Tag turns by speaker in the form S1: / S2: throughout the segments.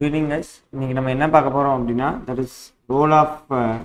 S1: Good guys இன்னைக்கு நம்ம என்ன பார்க்க போகிறோம் அப்படின்னா that is role of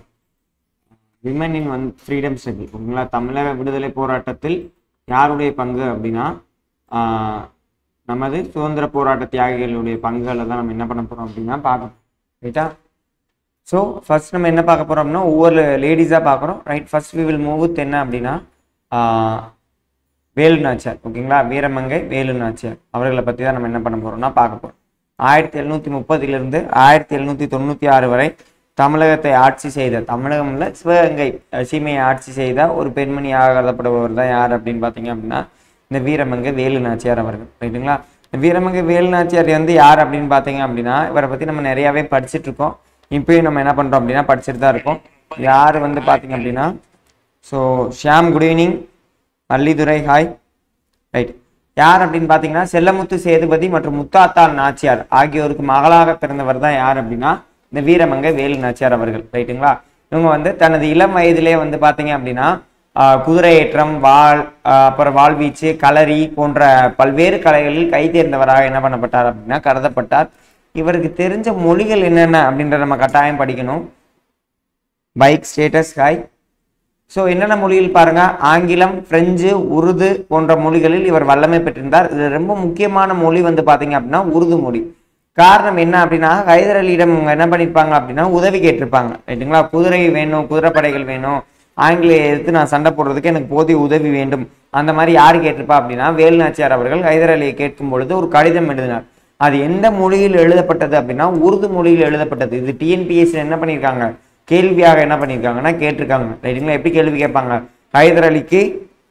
S1: women in one freedom struggle ஓகேங்களா தமிழக விடுதலை போராட்டத்தில் யாருடைய பங்கு அப்படின்னா ஆஹ், நமது சுதந்திர போராட்ட தியாகிகளுடைய பங்குகளை தான் நம்ம என்ன பண்ண போகிறோம் அப்படின்னா பார்க்க ரைட்டா ஸோ ஃபர்ஸ்ட் நம்ம என்ன பார்க்க போகிறோம் அப்படின்னா ஒவ்வொரு லேடிஸாக பார்க்குறோம் right first we will move with என்ன அப்படின்னா ஆஹ், வேலு நாச்சியார் ஓகேங்களா வீரமங்கை வேலு நாச்சியார் அவர்களை பற்றி தான் நம்ம என்ன பண்ண போகிறோம்னா பார்க்க போகிறோம் ஆயிரத்தி எழுநூற்றி முப்பதிலிருந்து ஆயிரத்தி எழுநூற்றி தொண்ணூற்றி ஆறு வரை தமிழகத்தை ஆட்சி செய்த தமிழகம்ல சிவகங்கை அஹ், சீமையை ஆட்சி செய்த ஒரு பெண்மணியாக கருதப்படுபவர் தான் யார் அப்படின்னு பார்த்தீங்க அப்படின்னா இந்த வீரமங்கை வேலு நாச்சியார் அவர்கள் ரைட்டுங்களா இந்த வீரமங்கை வேலு நாச்சியார் வந்து யார் அப்படின்னு பார்த்தீங்க அப்படின்னா இவரை பற்றி நம்ம நிறையாவே படிச்சுட்டு இருக்கோம் இப்பயும் நம்ம என்ன பண்ணுறோம் அப்படின்னா படிச்சுட்டு தான் இருக்கோம் யார் வந்து பார்த்தீங்க அப்படின்னா so Shyam good evening Mallidurai hi right யார் அப்படின்னு பார்த்தீங்கன்னா செல்லமுத்து சேதுபதி மற்றும் முத்தாத்தாள் நாச்சியார் ஆகியோருக்கு மகளாக பிறந்தவர் தான் யார் அப்படின்னா இந்த வீரமங்கை வேலு நாச்சியார் அவர்கள் ரைட்டுங்களா இவங்க வந்து தனது இளம் வயதிலே வந்து பார்த்தீங்க அப்படின்னா ஆஹ், குதிரை ஏற்றம் வாள் ஆஹ், அப்புறம் வாழ்வீச்சு களரி போன்ற பல்வேறு கலைகளில் கை தேர்ந்தவராக என்ன பண்ணப்பட்டார் அப்படின்னா கருதப்பட்டார் இவருக்கு தெரிஞ்ச மொழிகள் என்னென்ன அப்படின்றத நம்ம கட்டாயம் படிக்கணும் பைக் ஸ்டேட்டஸ் ஹாய் ஸோ என்னென்ன மொழிகள் பாருங்க ஆங்கிலம் பிரெஞ்சு உருது போன்ற மொழிகளில் இவர் வல்லமை பெற்றிருந்தார் இது ரொம்ப முக்கியமான மொழி வந்து பார்த்தீங்க அப்படின்னா உருது மொழி காரணம் என்ன அப்படின்னா ஹைதர் அலியிடம் இவங்க என்ன பண்ணியிருப்பாங்க அப்படின்னா உதவி கேட்டிருப்பாங்க ரைட்டுங்களா குதிரை வேணும் குதிரைப்படைகள் வேணும் ஆங்கிலேய எதிர்த்து நான் சண்டை போடுறதுக்கு எனக்கு போதிய உதவி வேண்டும் அந்த மாதிரி யார் கேட்டிருப்பா அப்படின்னா வேலுநாச்சியார் அவர்கள் ஹைதர் அலியை கேட்கும் பொழுது ஒரு கடிதம் எழுதினார் அது எந்த மொழியில் எழுதப்பட்டது அப்படின்னா உருது மொழியில் எழுதப்பட்டது இது டிஎன்பிஎஸ்சி என்ன பண்ணியிருக்காங்க கேள்வியாக என்ன பண்ணியிருக்காங்கன்னா கேட்டிருக்காங்க ரைட்டுங்களா எப்படி கேள்வி கேட்பாங்க ஹைதர் அலிக்கு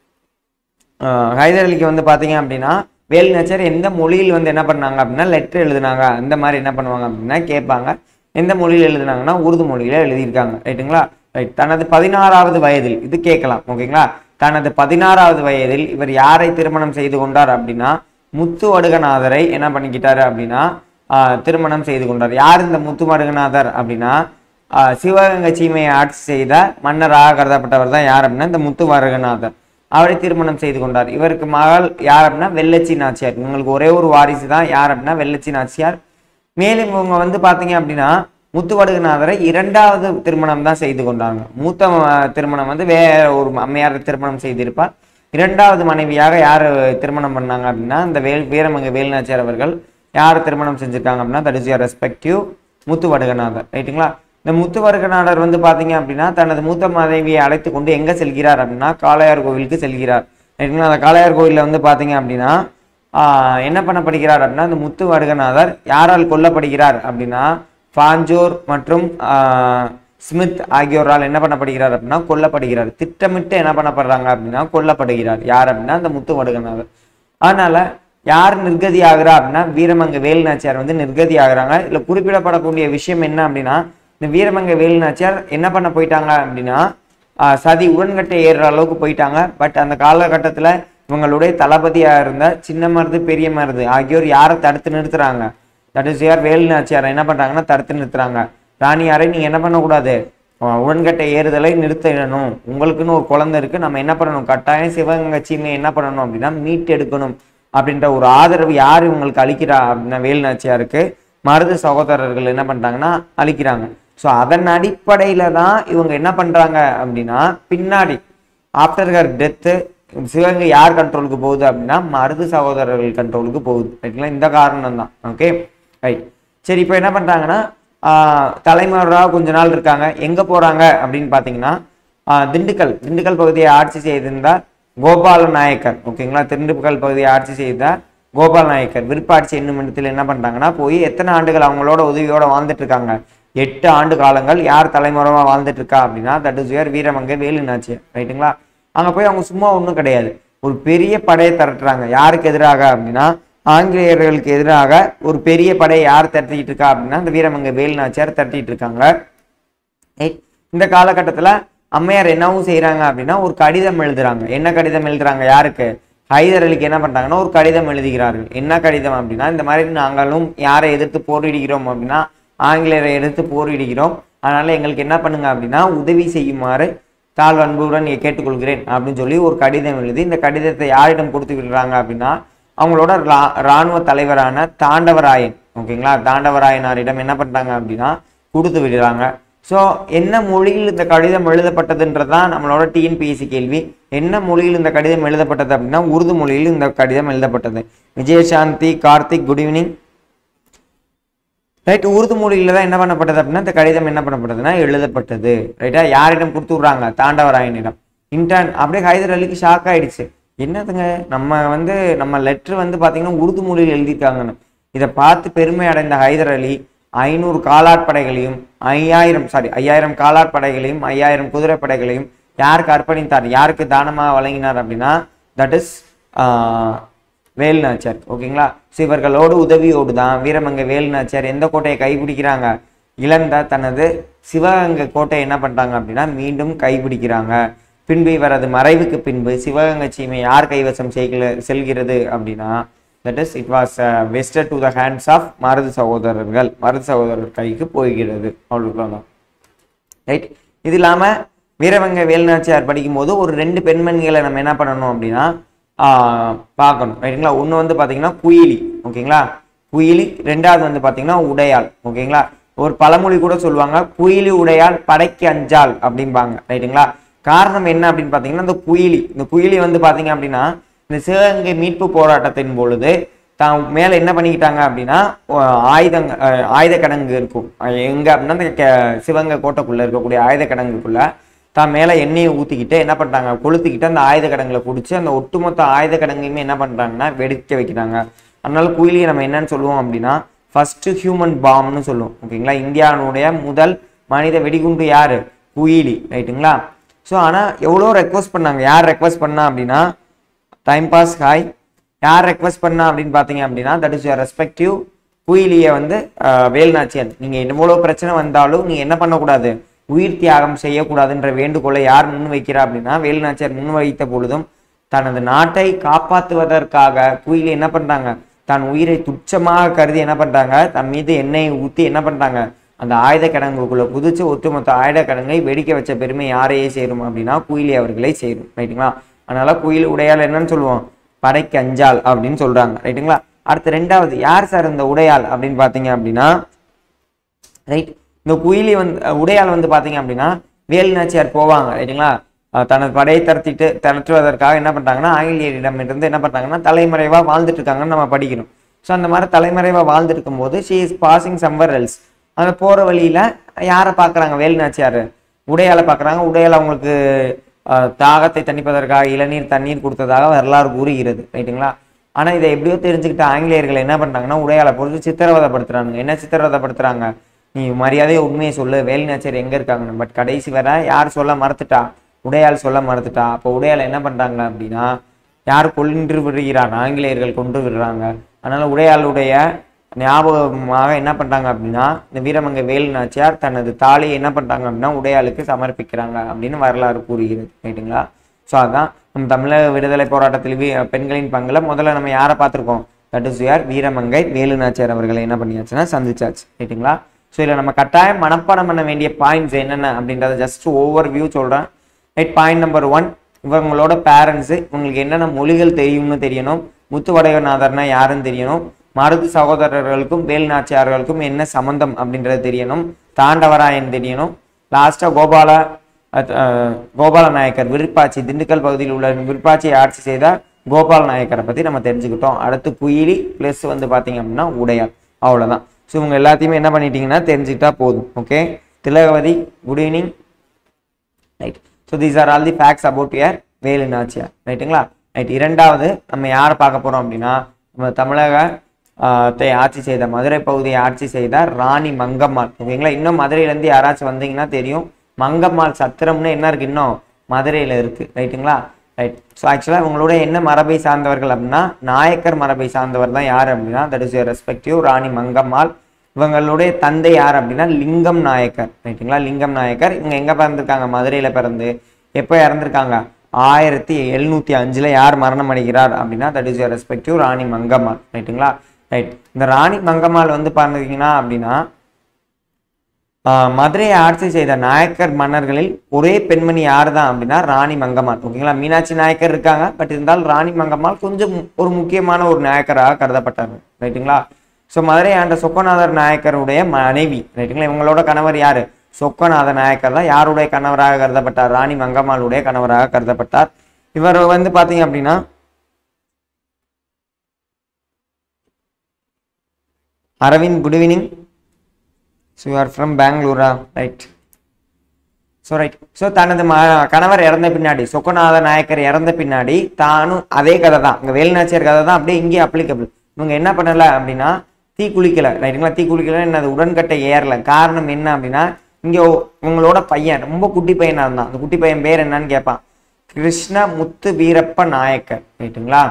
S1: ஆஹ் ஹைதர் அலிக்கு வந்து பார்த்தீங்க அப்படின்னா வேல் நேச்சர் எந்த மொழியில் வந்து என்ன பண்ணாங்க அப்படின்னா லெட்டர் எழுதுனாங்க அந்த மாதிரி என்ன பண்ணுவாங்க அப்படின்னா கேட்பாங்க எந்த மொழியில் எழுதுனாங்கன்னா உருது மொழியில எழுதியிருக்காங்க ரைட்டுங்களா ரைட் தனது பதினாறாவது வயதில் இது கேட்கலாம் ஓகேங்களா தனது பதினாறாவது வயதில் இவர் யாரை திருமணம் செய்து கொண்டார் அப்படின்னா முத்து வடுகநாதரை என்ன பண்ணிக்கிட்டாரு அப்படின்னா ஆஹ் திருமணம் செய்து கொண்டார் யார் இந்த முத்து வடுகநாதர் அப்படின்னா ஆஹ் சிவகங்கை சீமையை ஆட்சி செய்த மன்னராக கருதப்பட்டவர் தான் யார் அப்படின்னா இந்த முத்து வடுகநாதர் அவரை திருமணம் செய்து கொண்டார் இவருக்கு மகள் யார் அப்படின்னா வெள்ளச்சி நாச்சியார் இவங்களுக்கு ஒரே ஒரு வாரிசு தான் யார் அப்படின்னா வெள்ளச்சி நாச்சியார் மேலும் இவங்க வந்து பார்த்தீங்க அப்படின்னா முத்துவடுகநாதரை இரண்டாவது திருமணம் தான் செய்து கொண்டாங்க மூத்த அஹ், திருமணம் வந்து வேற ஒரு அம்மையார் திருமணம் செய்திருப்பார் இரண்டாவது மனைவியாக யார் திருமணம் பண்ணாங்க அப்படின்னா இந்த வேல் வீரமங்க வேலுநாச்சியார் அவர்கள் யார் திருமணம் செஞ்சிருக்காங்க அப்படின்னா that is your respective Muthuvadugananathar ரைட்டுங்களா இந்த முத்துவடுகநாதர் வந்து பார்த்தீங்க அப்படின்னா தனது மூத்த மனைவியை அழைத்து கொண்டு எங்கே செல்கிறார் அப்படின்னா காளையார் கோவிலுக்கு செல்கிறார் ரைட்டுங்களா அந்த காளையார் கோவிலில் வந்து பார்த்தீங்க அப்படின்னா ஆஹ் என்ன பண்ணப்படுகிறார் அப்படின்னா இந்த முத்து வடுகநாதர் யாரால் கொல்லப்படுகிறார் அப்படின்னா பாஞ்சோர் மற்றும் ஆஹ், ஸ்மித் ஆகியோரால் என்ன பண்ணப்படுகிறார் அப்படின்னா கொல்லப்படுகிறார் திட்டமிட்டு என்ன பண்ணப்படுறாங்க அப்படின்னா கொல்லப்படுகிறார் யார் அப்படின்னா இந்த முத்து வடுகநாதர் அதனால யார் நிர்கதி ஆகுறா அப்படின்னா வீரமங்க வேலுநாச்சியார் வந்து நிர்கதி ஆகுறாங்க இதுல குறிப்பிடப்படக்கூடிய விஷயம் என்ன அப்படின்னா இந்த வீரமங்க வேலுநாச்சியார் என்ன பண்ண போயிட்டாங்க அப்படின்னா ஆஹ் சதி உடன்கட்டை ஏறுற அளவுக்கு போயிட்டாங்க பட் அந்த காலகட்டத்தில் இவங்களுடைய தளபதியாக இருந்த சின்ன மருது பெரிய மருது ஆகியோர் யாரை தடுத்து நிறுத்துறாங்க தட் இஸ் யார் வேலுநாச்சியாரை என்ன பண்ணுறாங்கன்னா தடுத்து நிறுத்துறாங்க ராணியாரை நீங்கள் என்ன பண்ணக்கூடாது ஆஹ் உடன்கட்டை ஏறுதலை நிறுத்திடணும் உங்களுக்குன்னு ஒரு குழந்தை இருக்கு நம்ம என்ன பண்ணணும் கட்டாயம் சிவகங்கை சீமையை என்ன பண்ணணும் அப்படின்னா மீட்டெடுக்கணும் அப்படின்ற ஒரு ஆதரவு யார் இவங்களுக்கு அளிக்கிறா அப்படின்னா வேலுநாச்சியாருக்கு மருது சகோதரர்கள் என்ன பண்றாங்கன்னா அளிக்கிறாங்க ஸோ அதன் அடிப்படையில தான் இவங்க என்ன பண்றாங்க அப்படின்னா பின்னாடி ஆஃப்டர் ஹர் டெத்து சிவகங்கை யார் கண்ட்ரோலுக்கு போகுது அப்படின்னா மருது சகோதரர்கள் கண்ட்ரோலுக்கு போகுது ரைட்டுங்களா இந்த காரணம் தான் ஓகே ரைட் சரி இப்போ என்ன பண்றாங்கன்னா ஆஹ் தலைமறைவாக கொஞ்ச நாள் இருக்காங்க எங்க போறாங்க அப்படின்னு பார்த்தீங்கன்னா ஆஹ் திண்டுக்கல் திண்டுக்கல் பகுதியை ஆட்சி செய்திருந்தார் கோபால நாயக்கர் ஓகேங்களா திண்டுக்கல் பகுதியை ஆட்சி செய்த கோபால நாயக்கர் விருப்பாட்சி என்னும் இடத்துல என்ன பண்றாங்கன்னா போய் எத்தனை ஆண்டுகள் அவங்களோட உதவியோட வாழ்ந்துட்டு இருக்காங்க எட்டு ஆண்டு காலங்கள் யார் தலைமுறைவா வாழ்ந்துட்டு இருக்கா அப்படின்னா தட் இஸ் யுவர் வீரமங்கை வேலுநாச்சி ரைட்டுங்களா அங்க போய் அவங்க சும்மா ஒன்றும் கிடையாது ஒரு பெரிய படையை திரட்டுறாங்க யாருக்கு எதிராக அப்படின்னா ஆங்கிலேயர்களுக்கு எதிராக ஒரு பெரிய படையை யார் திரட்டிட்டு இருக்கா அப்படின்னா இந்த வீரமங்கை வேலுநாச்சியார் திரட்டிட்டு இருக்காங்க Right? இந்த காலகட்டத்தில் அம்மையார் என்னவும் செய்கிறாங்க அப்படின்னா ஒரு கடிதம் எழுதுறாங்க என்ன கடிதம் எழுதுறாங்க யாருக்கு ஹைதர் அலிக்கு என்ன பண்றாங்கன்னா ஒரு கடிதம் எழுதுகிறார்கள் என்ன கடிதம் அப்படின்னா இந்த மாதிரி நாங்களும் யாரை எதிர்த்து போரிடுகிறோம் அப்படின்னா ஆங்கிலேயரை எதிர்த்து போரிடுகிறோம் அதனால எங்களுக்கு என்ன பண்ணுங்க அப்படின்னா உதவி செய்யுமாறு தாழ் அன்புடன் நீ கேட்டுக்கொள்கிறேன் அப்படின்னு சொல்லி ஒரு கடிதம் எழுதி இந்த கடிதத்தை யாரிடம் கொடுத்து விடுறாங்க அப்படின்னா அவங்களோட ரா- ராணுவ தலைவரான தாண்டவராயன் ஓகேங்களா தாண்டவராயனாரிடம் என்ன பண்றாங்க அப்படின்னா கொடுத்து விடுறாங்க ஸோ என்ன மொழியில் இந்த கடிதம் எழுதப்பட்டதுன்றது தான் நம்மளோட டிஎன்பிஎஸ்சி கேள்வி என்ன மொழியில் இந்த கடிதம் எழுதப்பட்டது அப்படின்னா உருது மொழியில் இந்த கடிதம் எழுதப்பட்டது Vijayashanti Karthik good evening right Urdu மொழியில தான் என்ன பண்ணப்பட்டது அப்படின்னா இந்த கடிதம் என்ன பண்ணப்பட்டதுன்னா எழுதப்பட்டது ரைட்டா யாரிடம் கொடுத்து விட்றாங்க தாண்டவராயனிடம் இன்டர்ன் அப்படியே ஹைதர் அலிக்கு ஷாக் ஆயிடுச்சு என்னதுங்க நம்ம வந்து நம்ம லெட்டர் வந்து பார்த்தீங்கன்னா உருது மொழியில் எழுதியிருக்காங்கன்னு இதை பார்த்து பெருமை அடைந்த ஹைதர் அலி ஐநூறு காலாட்படைகளையும் ஐயாயிரம் சாரி ஐயாயிரம் காலாட்படைகளையும் ஐயாயிரம் குதிரைப்படைகளையும் யாருக்கு அர்ப்பணித்தார் யாருக்கு தானமாக வழங்கினார் அப்படின்னா தட் இஸ் வேலுநாச்சியார் ஓகேங்களா ஸோ இவர்களோடு உதவியோடு தான் வீரமங்கை வேலுநாச்சியார் எந்த கோட்டையை கைப்பிடிக்கிறாங்க இழந்த தனது சிவகங்கை கோட்டையை என்ன பண்றாங்க அப்படின்னா மீண்டும் கைப்பிடிக்கிறாங்க பின்பு இவரது மறைவுக்கு பின்பு சிவகங்கை சீமை யார் கைவசம் செய்கிற செல்கிறது அப்படின்னா that is it was vested to the hands of Marudhu சகோதரர்கள் மருது சகோதரர் கைக்கு போகிறது அவ்வளோதான் ரைட் இது இல்லாமல் வீரவங்க வேலுநாச்சியார் படிக்கும்போது ஒரு ரெண்டு பெண்மணிகளை நம்ம என்ன பண்ணணும் அப்படின்னா ஆஹ், பார்க்கணும் ரைட்டுங்களா ஒன்று வந்து பார்த்தீங்கன்னா குயிலி ஓகேங்களா குயிலி ரெண்டாவது வந்து பார்த்தீங்கன்னா உடையாள் ஓகேங்களா ஒரு பழமொழி கூட சொல்லுவாங்க குயிலி உடையாள் படைக்கு அஞ்சாள் அப்படிம்பாங்க ரைட்டுங்களா காரணம் என்ன அப்படின்னு பார்த்தீங்கன்னா இந்த குயிலி இந்த குயிலி வந்து பார்த்தீங்க அப்படின்னா இந்த சிவகங்கை மீட்பு போராட்டத்தின் பொழுது தான் மேல என்ன பண்ணிக்கிட்டாங்க அப்படின்னா அஹ் ஆயுதங்க அஹ் ஆயுத கிடங்கு இருக்கும் அஹ் எங்க அப்படின்னா இந்த கே- சிவகங்கை கோட்டைக்குள்ள இருக்கக்கூடிய ஆயுத கிடங்குக்குள்ள தான் மேல எண்ணெயை ஊத்திக்கிட்டு என்ன பண்றாங்க கொளுத்திக்கிட்டு அந்த ஆயுத கிடங்குல பிடிச்சி அந்த ஒட்டுமொத்த ஆயுத கிடங்கையுமே என்ன பண்றாங்கன்னா வெடிக்க வைக்கிறாங்க அதனால குயிலியை நம்ம என்னன்னு சொல்லுவோம் அப்படின்னா ஃபர்ஸ்ட் ஹியூமன் பாம்னு சொல்லுவோம் ஓகேங்களா இந்தியாவுடைய முதல் மனித வெடிகுண்டு யாரு குயிலி ரைட்டுங்களா ஸோ ஆனா எவ்வளோ ரெக்வஸ்ட் பண்ணாங்க யார் ரெக்வஸ்ட் பண்ணா அப்படின்னா டைம் பாஸ் ஹாய் யார் ரெக்வஸ்ட் பண்ணா அப்படின்னு பார்த்தீங்க அப்படின்னா தட் இஸ் யுவர் ரெஸ்பெக்டிவ் குயிலியை வந்து அஹ், வேலுநாச்சியார் நீங்கள் எவ்வளோ பிரச்சனை வந்தாலும் நீங்கள் என்ன பண்ணக்கூடாது உயிர் தியாகம் செய்யக்கூடாதுன்ற வேண்டுகோளை யார் முன் வைக்கிறா அப்படின்னா வேலுநாச்சியார் முன் வைத்த பொழுதும் தனது நாட்டை காப்பாற்றுவதற்காக குயிலி என்ன பண்றாங்க தன் உயிரை துச்சமாக கருதி என்ன பண்றாங்க தன் மீது எண்ணெயை ஊற்றி என்ன பண்றாங்க அந்த ஆயுத கிடங்குக்குள்ள குதிச்சு ஒட்டுமொத்த ஆயுத கிடங்கை வெடிக்க வச்ச பெருமை யாரையே சேரும் அப்படின்னா குயிலி அவர்களை சேரும் ரைட்டுங்களா அதனால குயில் உடையாள் என்னன்னு சொல்லுவோம் படைக்கு அஞ்சாள் அப்படின்னு சொல்றாங்க ரைட்டுங்களா அடுத்து ரெண்டாவது யார் சார் இந்த உடையாள் அப்படின்னு பார்த்தீங்க அப்படின்னா ரைட் இந்த குயிலி வந்து அஹ், உடையாள் வந்து பார்த்தீங்க அப்படின்னா வேலுநாச்சியார் போவாங்க ரைட்டுங்களா அஹ், தனது படையை திரட்டிட்டு திரட்டுவதற்காக என்ன பண்றாங்கன்னா ஆங்கிலேயரிடம் இருந்து என்ன பண்றாங்கன்னா தலைமறைவா வாழ்ந்துட்டு இருக்காங்கன்னு நம்ம படிக்கிறோம் ஸோ அந்த மாதிரி தலைமறைவா வாழ்ந்துட்டு இருக்கும்போது she is passing somewhere else அந்த போற வழியில யாரை பார்க்கறாங்க வேலுநாச்சியார் உடையாளை பார்க்கறாங்க உடையாள் அவங்களுக்கு அஹ், தாகத்தை தணிப்பதற்காக இளநீர் தண்ணீர் கொடுத்ததாக வரலாறு கூறுகிறது ரைட்டுங்களா ஆனா இதை எப்படியோ தெரிஞ்சுக்கிட்ட ஆங்கிலேயர்கள் என்ன பண்றாங்கன்னா உடையாளை பொறுத்து சித்திரவதைப்படுத்துறாங்க என்ன சித்திரவதைப்படுத்துறாங்க நீ மரியாதையை உண்மையை சொல்லு வேலுநாச்சியார் எங்க இருக்காங்கன்னு பட் கடைசி வரை யார் சொல்ல மறுத்துட்டா உடையாள் சொல்ல மறுத்துட்டா அப்போ உடையாள் என்ன பண்றாங்க அப்படின்னா யார் கொன்று விடுகிறார் ஆங்கிலேயர்கள் கொன்று விடுறாங்க அதனால உடையாளுடைய ஞாபகமாக என்ன பண்றாங்க அப்படின்னா இந்த வீரமங்கை வேலுநாச்சியார் தனது தாலியை என்ன பண்றாங்க அப்படின்னா உடையாளுக்கு சமர்ப்பிக்கிறாங்க அப்படின்னு வரலாறு கூறுகிறது ரைட்டுங்களா ஸோ அதான் நம்ம தமிழக விடுதலை போராட்டத்தில் வீ- பெண்களின் பங்குல முதல்ல நம்ம யாரை பார்த்துருக்கோம் தட் இஸ் யார் வீரமங்கை வேலுநாச்சியார் அவர்களை என்ன பண்ணியாச்சுன்னா சந்திச்சாச்சு ரைட்டுங்களா ஸோ இதில் நம்ம கட்டாயம் மனப்பாடம் பண்ண வேண்டிய பாயிண்ட்ஸ் என்னென்ன அப்படின்றத ஜஸ்ட் ஓவர் வியூ சொல்கிறேன் ரைட் பாயிண்ட் நம்பர் ஒன் இவங்களோட பேரண்ட்ஸு இவங்களுக்கு என்னென்ன மொழிகள் தெரியும்னு தெரியணும் முத்துவடையநாதர்னா யாருன்னு தெரியணும் மருது சகோதரர்களுக்கும் வேலுநாச்சியார்களுக்கும் என்ன சம்பந்தம் அப்படின்றது தெரியணும் தாண்டவராயன் தெரியணும் லாஸ்ட்டாக கோபால அத்- அஹ், கோபால நாயக்கர் விருப்பாச்சி திண்டுக்கல் பகுதியில் உள்ள விருப்பாச்சியை ஆட்சி செய்த கோபால நாயக்கரை பற்றி நம்ம தெரிஞ்சுக்கிட்டோம் அடுத்து குயிலி ப்ளஸ் வந்து பார்த்தீங்க அப்படின்னா உடையார் அவ்வளோதான் ஸோ இவங்க எல்லாத்தையுமே என்ன பண்ணிட்டீங்கன்னா தெரிஞ்சுக்கிட்டா போதும் okay Thilagavathi good evening right so these are all the facts about your Velu Nachiyar ரைட்டுங்களா ரைட் இரண்டாவது நம்ம யாரை பார்க்க போறோம் அப்படின்னா நம்ம தமிழக ஆஹ், த்தை ஆட்சி செய்த மதுரை பகுதியை ஆட்சி செய்த ராணி மங்கம்மாள் ஓகேங்களா இன்னும் மதுரையிலேருந்து யாராச்சும் வந்தீங்கன்னா தெரியும் மங்கம்மாள் சத்திரம்னு என்ன இருக்கு இன்னும் மதுரையில் இருக்கு ரைட்டுங்களா ரைட் ஸோ ஆக்சுவலாக இவங்களோட என்ன மரபை சார்ந்தவர்கள் அப்படின்னா நாயக்கர் மரபை சார்ந்தவர் தான் யார் அப்படின்னா that is respective Rani Mangammal இவங்களுடைய தந்தை யார் அப்படின்னா லிங்கம் நாயக்கர் ரைட்டுங்களா லிங்கம் நாயக்கர் இவங்க எங்க பிறந்திருக்காங்க மதுரையில பிறந்து எப்போ இறந்திருக்காங்க ஆயிரத்தி எழுநூத்தி அஞ்சுல யார் மரணம் அடைகிறார் அப்படின்னா that is respective Rani Mangammal ரைட்டுங்களா ரைட் இந்த ராணி மங்கம்மாள் வந்து பார்த்தீங்கன்னா அப்படின்னா ஆஹ் மதுரையை ஆட்சி செய்த நாயக்கர் மன்னர்களில் ஒரே பெண்மணி யார் தான் அப்படின்னா ராணி மங்கம்மாள் ஓகேங்களா மீனாட்சி நாயக்கர் இருக்காங்க பட் இருந்தாலும் ராணி மங்கம்மாள் கொஞ்சம் ஒரு முக்கியமான ஒரு நாயக்கராக கருதப்பட்டாங்க ரைட்டுங்களா ஸோ மதுரை ஆண்ட சொக்கநாதர் நாயக்கருடைய மனைவி ரைட்டுங்களா இவங்களோட கணவர் யாரு சொக்கநாத நாயக்கர் தான் யாருடைய கணவராக கருதப்பட்டார் ராணி மங்கம்மாளுடைய கணவராக கருதப்பட்டார் இவர் வந்து பாத்தீங்க அப்படின்னா Aravind good evening so you are from பெங்களூரா ரைட் ஸோ ரைட் ஸோ தனது ம கணவர் இறந்த பின்னாடி சொக்கநாத நாயக்கர் இறந்த பின்னாடி தானும் அதே கதை தான் இங்கே வேலுநாச்சியார் கதை தான் அப்படியே இங்கேயும் அப்ளிகபிள் இவங்க என்ன பண்ணல அப்படின்னா தீ குளிக்கல ரைட்டுங்களா தீ குளிக்கல என்னது உடன்கட்டை ஏறல காரணம் என்ன அப்படின்னா இங்கே உங்களோட பையன் ரொம்ப குட்டி பையனா இருந்தான் அந்த குட்டி பையன் பேர் என்னன்னு கேட்பான் கிருஷ்ண முத்து வீரப்ப நாயக்கர் ரைட்டுங்களா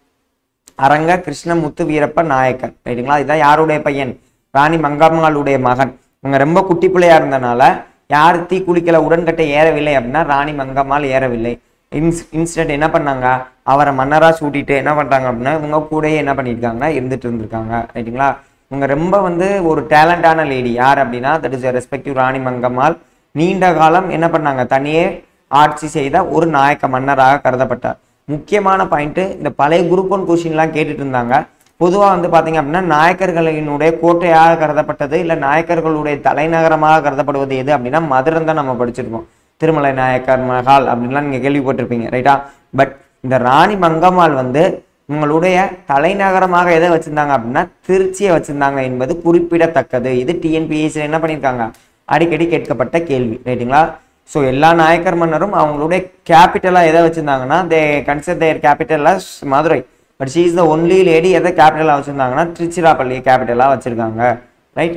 S1: அரங்க கிருஷ்ணமுத்து வீரப்ப நாயக்கர் ரைட்டுங்களா இதுதான் யாருடைய பையன் ராணி மங்கம்மாளுடைய மகன் இவங்க ரொம்ப குட்டி பிள்ளையா இருந்தனால யார் தீ குளிக்கல உடன்கட்டை ஏறவில்லை அப்படின்னா ராணி மங்கம்மாள் ஏறவில்லை இன்ஸ் இன்ஸ்டன்ட் என்ன பண்ணாங்க அவரை மன்னரா சூட்டிட்டு என்ன பண்றாங்க அப்படின்னா இவங்க கூடயே என்ன பண்ணியிருக்காங்கன்னா இருந்துட்டு இருந்திருக்காங்க ரைட்டுங்களா இவங்க ரொம்ப வந்து ஒரு டேலண்டான லேடி யார் அப்படின்னா that is respective Rani Mangammal நீண்ட காலம் என்ன பண்ணாங்க தனியே ஆட்சி செய்த ஒரு நாயக்க மன்னராக கருதப்பட்டார் முக்கியமான பாயிண்ட் இந்த பழைய குரூப் ஒன் கொஷின்லாம் கேட்டுட்டு இருந்தாங்க பொதுவாக வந்து பார்த்தீங்க அப்படின்னா நாயக்கர்களினுடைய கோட்டையாக கருதப்பட்டது இல்லை நாயக்கர்களுடைய தலைநகரமாக கருதப்படுவது எது அப்படின்னா மதுரை தான் நம்ம படிச்சிருக்கோம் திருமலை நாயக்கர் மகால் அப்படின்லாம் நீங்கள் கேள்விப்பட்டிருப்பீங்க ரைட்டா பட் இந்த ராணி மங்கம்மாள் வந்து உங்களுடைய தலைநகரமாக எதை வச்சிருந்தாங்க அப்படின்னா திருச்சியை வச்சிருந்தாங்க என்பது குறிப்பிடத்தக்கது இது டிஎன்பிஎஸ்சியில் என்ன பண்ணியிருக்காங்க அடிக்கடி கேட்கப்பட்ட கேள்வி ரைட்டுங்களா ஸோ எல்லா நாயக்கர் மன்னரும் அவங்களுடைய கேபிட்டலாக எதை வச்சிருந்தாங்கன்னா they consider their capital Madurai but she is the only lady எதை கேபிட்டலாக வச்சிருந்தாங்கன்னா திருச்சிராப்பள்ளி கேபிட்டலாக வச்சிருக்காங்க ரைட்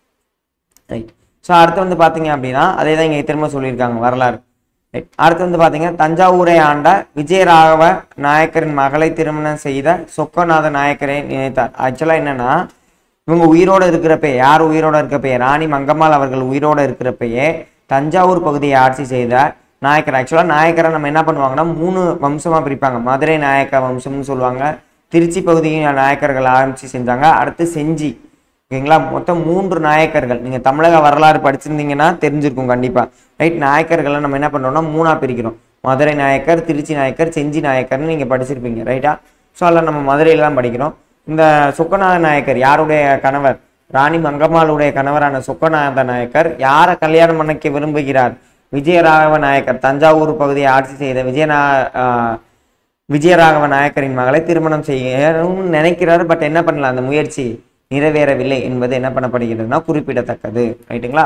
S1: ரைட் ஸோ அடுத்து வந்து பார்த்தீங்க அப்படின்னா அதே தான் இங்கே திரும்ப சொல்லியிருக்காங்க வரலாறு ரைட் அடுத்து வந்து பார்த்தீங்க தஞ்சாவூரை ஆண்ட விஜயராகவ நாயக்கரின் மகளை திருமணம் செய்த சொக்கநாத நாயக்கரை நினைத்தார் ஆக்சுவலாக என்னன்னா இவங்க உயிரோட இருக்கிறப்ப யார் உயிரோட இருக்கப்பயே ராணி மங்கம்மாள் அவர்கள் உயிரோட இருக்கிறப்பயே தஞ்சாவூர் பகுதியை ஆட்சி செய்த நாயக்கர் ஆக்சுவலாக நாயக்கரை நம்ம என்ன பண்ணுவாங்கன்னா மூணு வம்சமாக பிரிப்பாங்க மதுரை நாயக்க வம்சம்னு சொல்லுவாங்க திருச்சி பகுதியின் நாயக்கர்கள் ஆட்சி செஞ்சாங்க அடுத்து செஞ்சி ஓகேங்களா மொத்தம் மூன்று நாயக்கர்கள் நீங்கள் தமிழக வரலாறு படிச்சிருந்தீங்கன்னா தெரிஞ்சிருக்கும் கண்டிப்பாக ரைட் நாயக்கர்களை நம்ம என்ன பண்ணுறோம்னா மூணாக பிரிக்கிறோம் மதுரை நாயக்கர் திருச்சி நாயக்கர் செஞ்சி நாயக்கர்னு நீங்கள் படிச்சிருப்பீங்க ரைட்டா ஸோ அதில் நம்ம மதுரையில தான் படிக்கிறோம் இந்த சொக்கநாத நாயக்கர் யாருடைய கணவர் ராணி மங்கம்மாளுடைய கணவரான சொக்கநாத நாயக்கர் யாரை கல்யாணம் பண்ணிக்க விரும்புகிறார் விஜயராகவ நாயக்கர் தஞ்சாவூர் பகுதியை ஆட்சி செய்த விஜயநா ஆஹ் விஜயராகவ நாயக்கரின் மகளை திருமணம் செய்யணும்னு நினைக்கிறாரு பட் என்ன பண்ணல அந்த முயற்சி நிறைவேறவில்லை என்பது என்ன பண்ணப்படுகிறதுனா குறிப்பிடத்தக்கது ரைட்டுங்களா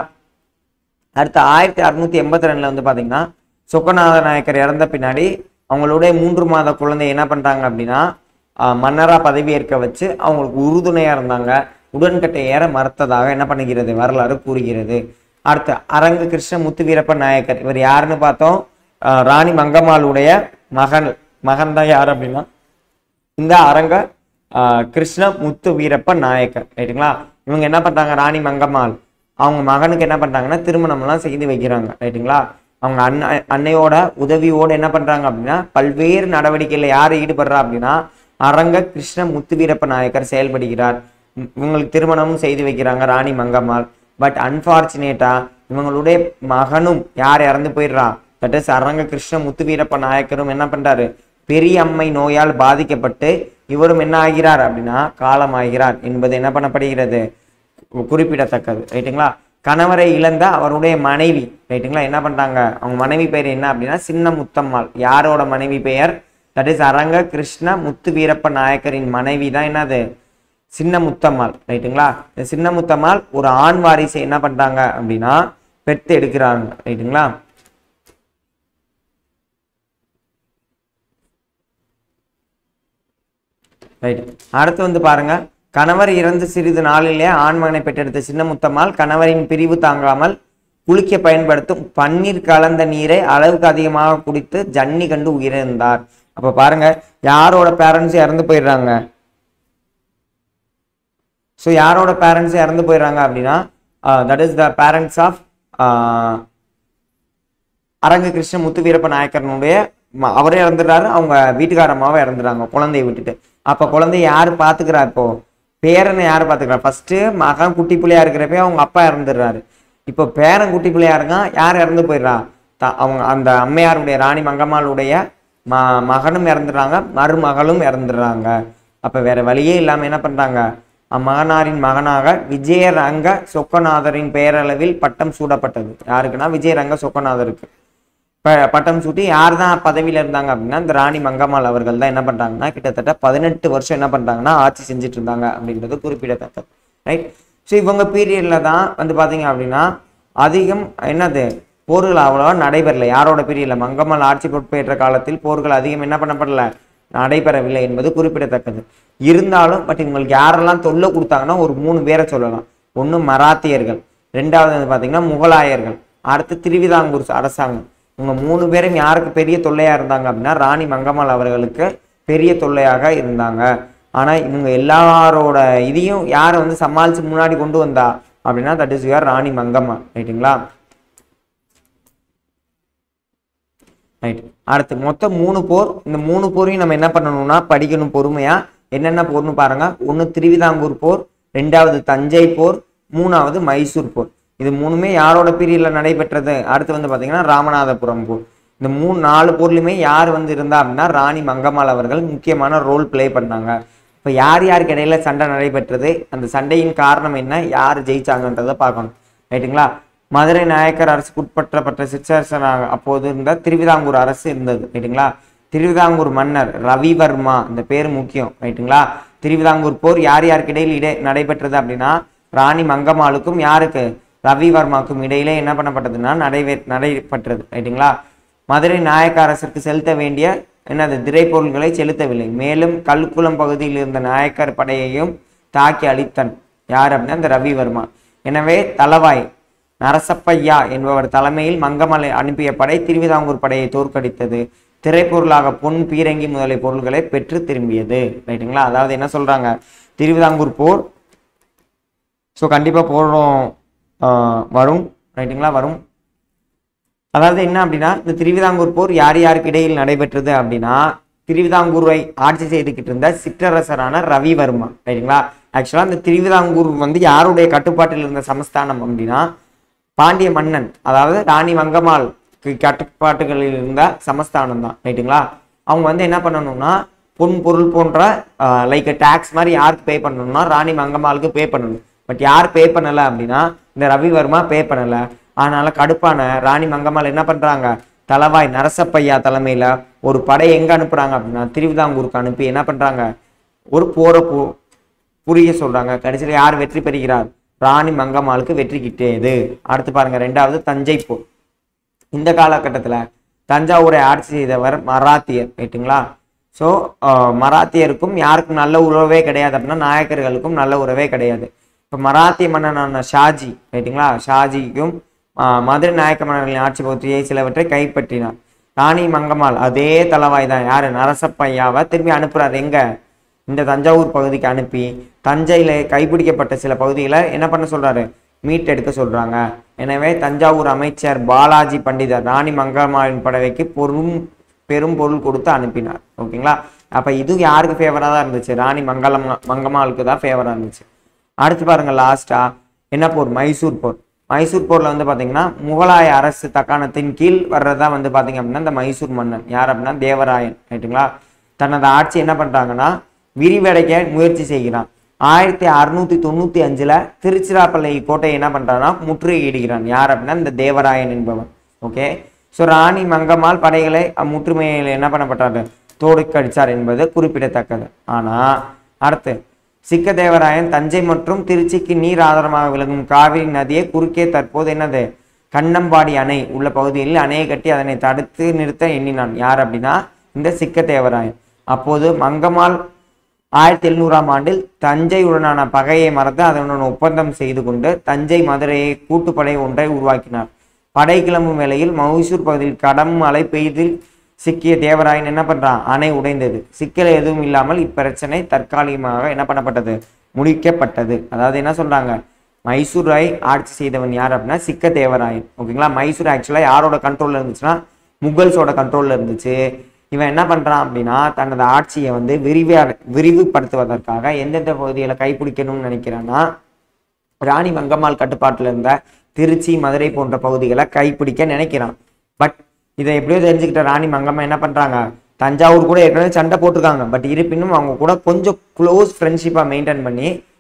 S1: அடுத்து ஆயிரத்தி அறுநூத்தி எண்பத்தி ரெண்டுல வந்து பாத்தீங்கன்னா சொக்கநாத நாயக்கர் இறந்த பின்னாடி அவங்களுடைய மூன்று மாத குழந்தை என்ன பண்றாங்க அப்படின்னா ஆஹ் மன்னரா பதவியேற்க வச்சு அவங்களுக்கு உறுதுணையா இருந்தாங்க உடன்கட்டை ஏற மறுத்ததாக என்ன பண்ணுகிறது வரலாறு கூறுகிறது அடுத்து அரங்கு கிருஷ்ண முத்து வீரப்ப நாயக்கர் இவர் யாருன்னு பார்த்தோம் ஆஹ் ராணி மங்கம்மாளுடைய மகன் மகன் தான் யார் அப்படின்னா இந்த அரங்க ஆஹ் கிருஷ்ண முத்து வீரப்ப நாயக்கர் ரைட்டுங்களா இவங்க என்ன பண்றாங்க ராணி மங்கம்மாள் அவங்க மகனுக்கு என்ன பண்றாங்கன்னா திருமணம்லாம் செய்து வைக்கிறாங்க ரைட்டுங்களா அவங்க அண்ண அன்னையோட உதவியோடு என்ன பண்றாங்க அப்படின்னா பல்வேறு நடவடிக்கையில யார் ஈடுபடுறா அப்படின்னா அரங்க கிருஷ்ண முத்து வீரப்ப நாயக்கர் செயல்படுகிறார் இ- இவங்களுக்கு திருமணமும் செய்து வைக்கிறாங்க ராணி மங்கம்மாள் பட் அன்பார்ச்சுனேட்டா இவங்களுடைய மகனும் யார் இறந்து போயிடுறா தட் இஸ் அரங்க கிருஷ்ண முத்து வீரப்ப நாயக்கரும் என்ன பண்றாரு பெரிய அம்மை நோயால் பாதிக்கப்பட்டு இவரும் என்ன ஆகிறார் அப்படின்னா காலமாகிறார் என்பது என்ன பண்ணப்படுகிறது கு- குறிப்பிடத்தக்கது ரைட்டுங்களா கணவரை இழந்த அவருடைய மனைவி ரைட்டுங்களா என்ன பண்றாங்க அவங்க மனைவி பெயர் என்ன அப்படின்னா சின்ன முத்தம்மாள் யாரோட மனைவி பெயர் தட் இஸ் அரங்க கிருஷ்ண முத்து வீரப்ப நாயக்கரின் மனைவி தான் என்னது சின்ன முத்தம்மாள் ரைட்டுங்களா இந்த சின்ன முத்தம்மாள் ஒரு ஆண் வாரிசை என்ன பண்றாங்க அப்படின்னா பெற்று எடுக்கிறாங்க ரைட்டுங்களா ரைட் அடுத்து வந்து பாருங்க கணவர் இறந்து சிறிது நாளிலே ஆண்மகனை பெற்றெடுத்த சின்ன முத்தம்மாள் கணவரின் பிரிவு தாங்காமல் குளிக்க பயன்படுத்தும் பன்னீர் கலந்த நீரை அளவுக்கு அதிகமாக குடித்து ஜன்னி கண்டு உயிரிழந்தார் அப்ப பாருங்க யாரோட பேரண்ட்ஸ் இறந்து போயிடுறாங்க ஸோ யாரோட பேரண்ட்ஸ் இறந்து போயிடுறாங்க அப்படின்னா that is the parents of Aranga Krishna முத்து வீரப்ப நாயக்கரனுடைய ம- அவரே இறந்துடுறாரு அவங்க வீட்டுக்காரம்மாவை இறந்துடுறாங்க குழந்தைய விட்டுட்டு அப்ப குழந்தைய யாரு பாத்துக்கிறா இப்போ பேரனை யாரு பாத்துக்கிறா ஃபர்ஸ்ட் மகன் குட்டி பிள்ளையா இருக்கிறப்ப அவங்க அப்பா இறந்துடுறாரு இப்போ பேரன் குட்டி பிள்ளையா இருக்கான் யார் இறந்து போயிடுறா த- அவங்க அந்த அம்மையாருடைய ராணி மங்கம்மாளுடைய ம மகனும் இறந்துடுறாங்க மருமகளும் இறந்துடுறாங்க அப்ப வேற வழியே இல்லாம என்ன பண்றாங்க அம்மகனாரின் மகனாக விஜயரங்க சொக்கநாதரின் பெயரளவில் பட்டம் சூடப்பட்டது யாருக்குன்னா விஜயரங்க சொக்கநாதருக்கு ப- பட்டம் சூட்டி யார் தான் பதவியில இருந்தாங்க அப்படின்னா இந்த ராணி மங்கம்மாள் அவர்கள் தான் என்ன பண்றாங்கன்னா கிட்டத்தட்ட பதினெட்டு வருஷம் என்ன பண்றாங்கன்னா ஆட்சி செஞ்சுட்டு இருந்தாங்க அப்படின்றது குறிப்பிடத்தக்கது ரைட் ஸோ இவங்க பீரியட்ல தான் வந்து பாத்தீங்க அப்படின்னா அதிகம் என்னது போர்கள் அவ்வளவா நடைபெறல யாரோட பீரியட்ல மங்கம்மாள் ஆட்சி பொறுப்பேற்ற காலத்தில் போர்கள் அதிகம் என்ன பண்ணப்படல நடைபெறவில்லை என்பது குறிப்பிடத்தக்கது இருந்தாலும் பட் இவங்களுக்கு யாரெல்லாம் தொல்லை கொடுத்தாங்கன்னா ஒரு மூணு பேரை சொல்லலாம் ஒன்று மராத்தியர்கள் ரெண்டாவது வந்து பார்த்தீங்கன்னா முகலாயர்கள் அடுத்து திருவிதாங்கூர் அரசாங்கம் இவங்க மூணு பேரும் யாருக்கு பெரிய தொல்லையா இருந்தாங்க அப்படின்னா ராணி மங்கம்மாள் அவர்களுக்கு பெரிய தொல்லையாக இருந்தாங்க ஆனா இவங்க எல்லாரோட இதையும் யாரை வந்து சமாளிச்சு முன்னாடி கொண்டு வந்தா அப்படின்னா that is your Rani Mangamma ரைட்டுங்களா ரைட் அடுத்து மொத்தம் மூணு போர் இந்த மூணு போரையும் நம்ம என்ன பண்ணணும்னா படிக்கணும் பொறுமையா என்னென்ன போர்னு பாருங்க ஒன்று திருவிதாங்கூர் போர் ரெண்டாவது தஞ்சை போர் மூணாவது மைசூர் போர் இது மூணுமே யாரோட பீரியட்ல நடைபெற்றது அடுத்து வந்து பாத்தீங்கன்னா ராமநாதபுரம் போர் இந்த மூணு நாலு போர்லையுமே யார் வந்து இருந்தா அப்படின்னா ராணி மங்கம்மாள் அவர்கள் முக்கியமான ரோல் ப்ளே பண்ணாங்க இப்போ யார் யாருக்கு இடையில சண்டை நடைபெற்றது அந்த சண்டையின் காரணம் என்ன யார் ஜெயிச்சாங்கன்றதை பார்க்கணும் ரைட்டுங்களா மதுரை நாயக்கர் அரசுக்கு உட்பற்றப்பட்ட சிற்றரசனாக அப்போது இருந்த திருவிதாங்கூர் அரசு இருந்தது ரைட்டுங்களா திருவிதாங்கூர் மன்னர் ரவிவர்மா இந்த பேர் முக்கியம் ரைட்டுங்களா திருவிதாங்கூர் போர் யார் யாருக்கு இடையில் இடை நடைபெற்றது அப்படின்னா ராணி மங்கம்மாளுக்கும் யாருக்கு ரவிவர்மாக்கும் இடையிலே என்ன பண்ணப்பட்டதுன்னா நடைபெ நடைபெற்றது ரைட்டுங்களா மதுரை நாயக்க அரசிற்கு செலுத்த வேண்டிய என்னது திரைப்பொருள்களை செலுத்தவில்லை மேலும் கல்குளம் பகுதியில் இருந்த நாயக்கர் படையையும் தாக்கி அழித்தன் யார் அப்படின்னா இந்த ரவிவர்மா எனவே தளவாய் நரசப்பையா என்பவர் தலைமையில் மங்கமலை அனுப்பிய படை திருவிதாங்கூர் படையை தோற்கடித்தது திரைப்பொருளாக பொன் பீரங்கி முதலிய பொருள்களை பெற்று திரும்பியது ரைட்டுங்களா அதாவது என்ன சொல்றாங்க திருவிதாங்கூர் போர் ஸோ கண்டிப்பாக போடுறோம் வரும் ரைட்டுங்களா வரும் அதாவது என்ன அப்படின்னா இந்த திருவிதாங்கூர் போர் யார் யாருக்கு இடையில் நடைபெற்றது அப்படின்னா திருவிதாங்கூரை ஆட்சி செய்துக்கிட்டு இருந்த சிற்றரசரான ரவிவர்மா ரைட்டுங்களா ஆக்சுவலாக இந்த திருவிதாங்கூர் வந்து யாருடைய கட்டுப்பாட்டில் இருந்த சமஸ்தானம் அப்படின்னா பாண்டிய மன்னன் அதாவது ராணி மங்கம்மாள் கட்டுப்பாட்டுகளில் இருந்த சமஸ்தானம் தான் ரைட்டுங்களா அவங்க வந்து என்ன பண்ணணும்னா பொன் பொருள் போன்ற லைக் டேக்ஸ் மாதிரி யாருக்கு பே பண்ணணும்னா ராணி மங்கம்மாளுக்கு பே பண்ணணும் பட் யார் பே பண்ணல அப்படின்னா இந்த ரவிவர்மா பே பண்ணல அதனால கடுப்பான ராணி மங்கம்மாள் என்ன பண்றாங்க தலவாய் நரசப்பையா தலைமையில ஒரு படை எங்க அனுப்புறாங்க அப்படின்னா திருவிதாங்கூருக்கு அனுப்பி என்ன பண்றாங்க ஒரு போரை போ புரிய சொல்றாங்க கடைசியில் யார் வெற்றி பெறுகிறார் ராணி மங்கம்மாளுக்கு வெற்றி கிட்டேது அடுத்து பாருங்க ரெண்டாவது தஞ்சை போர் இந்த காலகட்டத்துல தஞ்சாவூரை ஆட்சி செய்தவர் மராத்தியர் ரைட்டுங்களா ஸோ மராத்தியருக்கும் யாருக்கும் நல்ல உறவே கிடையாது அப்படின்னா நாயக்கர்களுக்கும் நல்ல உறவே கிடையாது இப்போ மராத்திய மன்னனான ஷாஜி ரைட்டுங்களா ஷாஜிக்கும் ஆஹ், மதுரை நாயக்க மன்னர்களின் ஆட்சி பகுதியை சிலவற்றை கைப்பற்றினார் ராணி மங்கம்மாள் அதே தளவாய் தான் யாரு நரசப்பையாவை திரும்பி அனுப்புறாரு எங்க இந்த தஞ்சாவூர் பகுதிக்கு அனுப்பி தஞ்சையில கைப்பிடிக்கப்பட்ட சில பகுதிகளை என்ன பண்ண சொல்றாரு மீட்டெடுக்க சொல்றாங்க எனவே தஞ்சாவூர் அமைச்சர் பாலாஜி பண்டிதர் ராணி மங்கம்மாளின் படவைக்கு பொருள் பெரும் பொருள் கொடுத்து அனுப்பினார் ஓகேங்களா அப்ப இது யாருக்கு ஃபேவரா தான் இருந்துச்சு ராணி மங்களம் மங்கம்மாளுக்கு தான் ஃபேவரா இருந்துச்சு அடுத்து பாருங்க லாஸ்டா என்ன போர் மைசூர் போர் மைசூர் போர்ல வந்து பாத்தீங்கன்னா முகலாய அரசு தக்காணத்தின் கீழ் வர்றதா வந்து பாத்தீங்க அப்படின்னா இந்த மைசூர் மன்னன் யார் அப்படின்னா தேவராயன் ரைட்டுங்களா தனது ஆட்சி என்ன பண்றாங்கன்னா விரிவடைக்க முயற்சி செய்கிறான் ஆயிரத்தி அறுநூத்தி தொண்ணூத்தி அஞ்சுல திருச்சிராப்பள்ளி கோட்டையை என்ன பண்றான்னா முற்றுகையிடுகிறான் யார் அப்படின்னா இந்த தேவராயன் என்பவன் ஓகே ஸோ ராணி மங்கம்மாள் படைகளை முற்றுமையில் என்ன பண்ணப்பட்டாரு தோற்கடிச்சார் என்பது குறிப்பிடத்தக்கது ஆனா அடுத்து சிக்கதேவராயன் தஞ்சை மற்றும் திருச்சிக்கு நீர் ஆதாரமாக விளங்கும் காவிரி நதியை குறுக்கே தற்போது என்னது கண்ணம்பாடி அணை உள்ள பகுதியில் அணையை கட்டி அதனை தடுத்து நிறுத்த எண்ணினான் யார் அப்படின்னா இந்த சிக்கதேவராயன் அப்போது மங்கம்மாள் ஆயிரத்தி எழுநூறாம் ஆண்டில் தஞ்சையுடனான பகையை மறந்து அதனுடன் ஒப்பந்தம் செய்து கொண்டு தஞ்சை மதுரையை கூட்டுப்படை ஒன்றை உருவாக்கினார் படை கிளம்பும் வேளையில் மைசூர் பகுதியில் கடும் மழை பெய்தில் சிக்கிய தேவராயன் என்ன பண்றான் அணை உடைந்தது சிக்கல் எதுவும் இல்லாமல் இப்பிரச்சனை தற்காலிகமாக என்ன பண்ணப்பட்டது முடிக்கப்பட்டது அதாவது என்ன சொல்றாங்க மைசூரை ஆட்சி செய்தவன் யார் அப்படின்னா சிக்க தேவராயன் ஓகேங்களா மைசூர் ஆக்சுவலா யாரோட கண்ட்ரோல்ல இருந்துச்சுன்னா முகல்ஸோட கண்ட்ரோல்ல இருந்துச்சு இவன் என்ன பண்றான் அப்படின்னா தனது ஆட்சியை வந்து விரிவ விரிவுபடுத்துவதற்காக எந்தெந்த பகுதிகளை கைப்பிடிக்கணும்னு நினைக்கிறான்னா ராணி மங்கம்மாள் கட்டுப்பாட்டில் இருந்த திருச்சி மதுரை போன்ற பகுதிகளை கைப்பிடிக்க நினைக்கிறான் பட் இதை எப்படியோ தெரிஞ்சுக்கிட்ட ராணி மங்கம்மா என்ன பண்றாங்க தஞ்சாவூர் கூட ஏற்கனவே சண்டை போட்டிருக்காங்க பட் இருப்பினும் அவங்க கூட கொஞ்சம் க்ளோஸ் ஃப்ரெண்ட்ஷிப்பாக மெயின்டைன் பண்ணி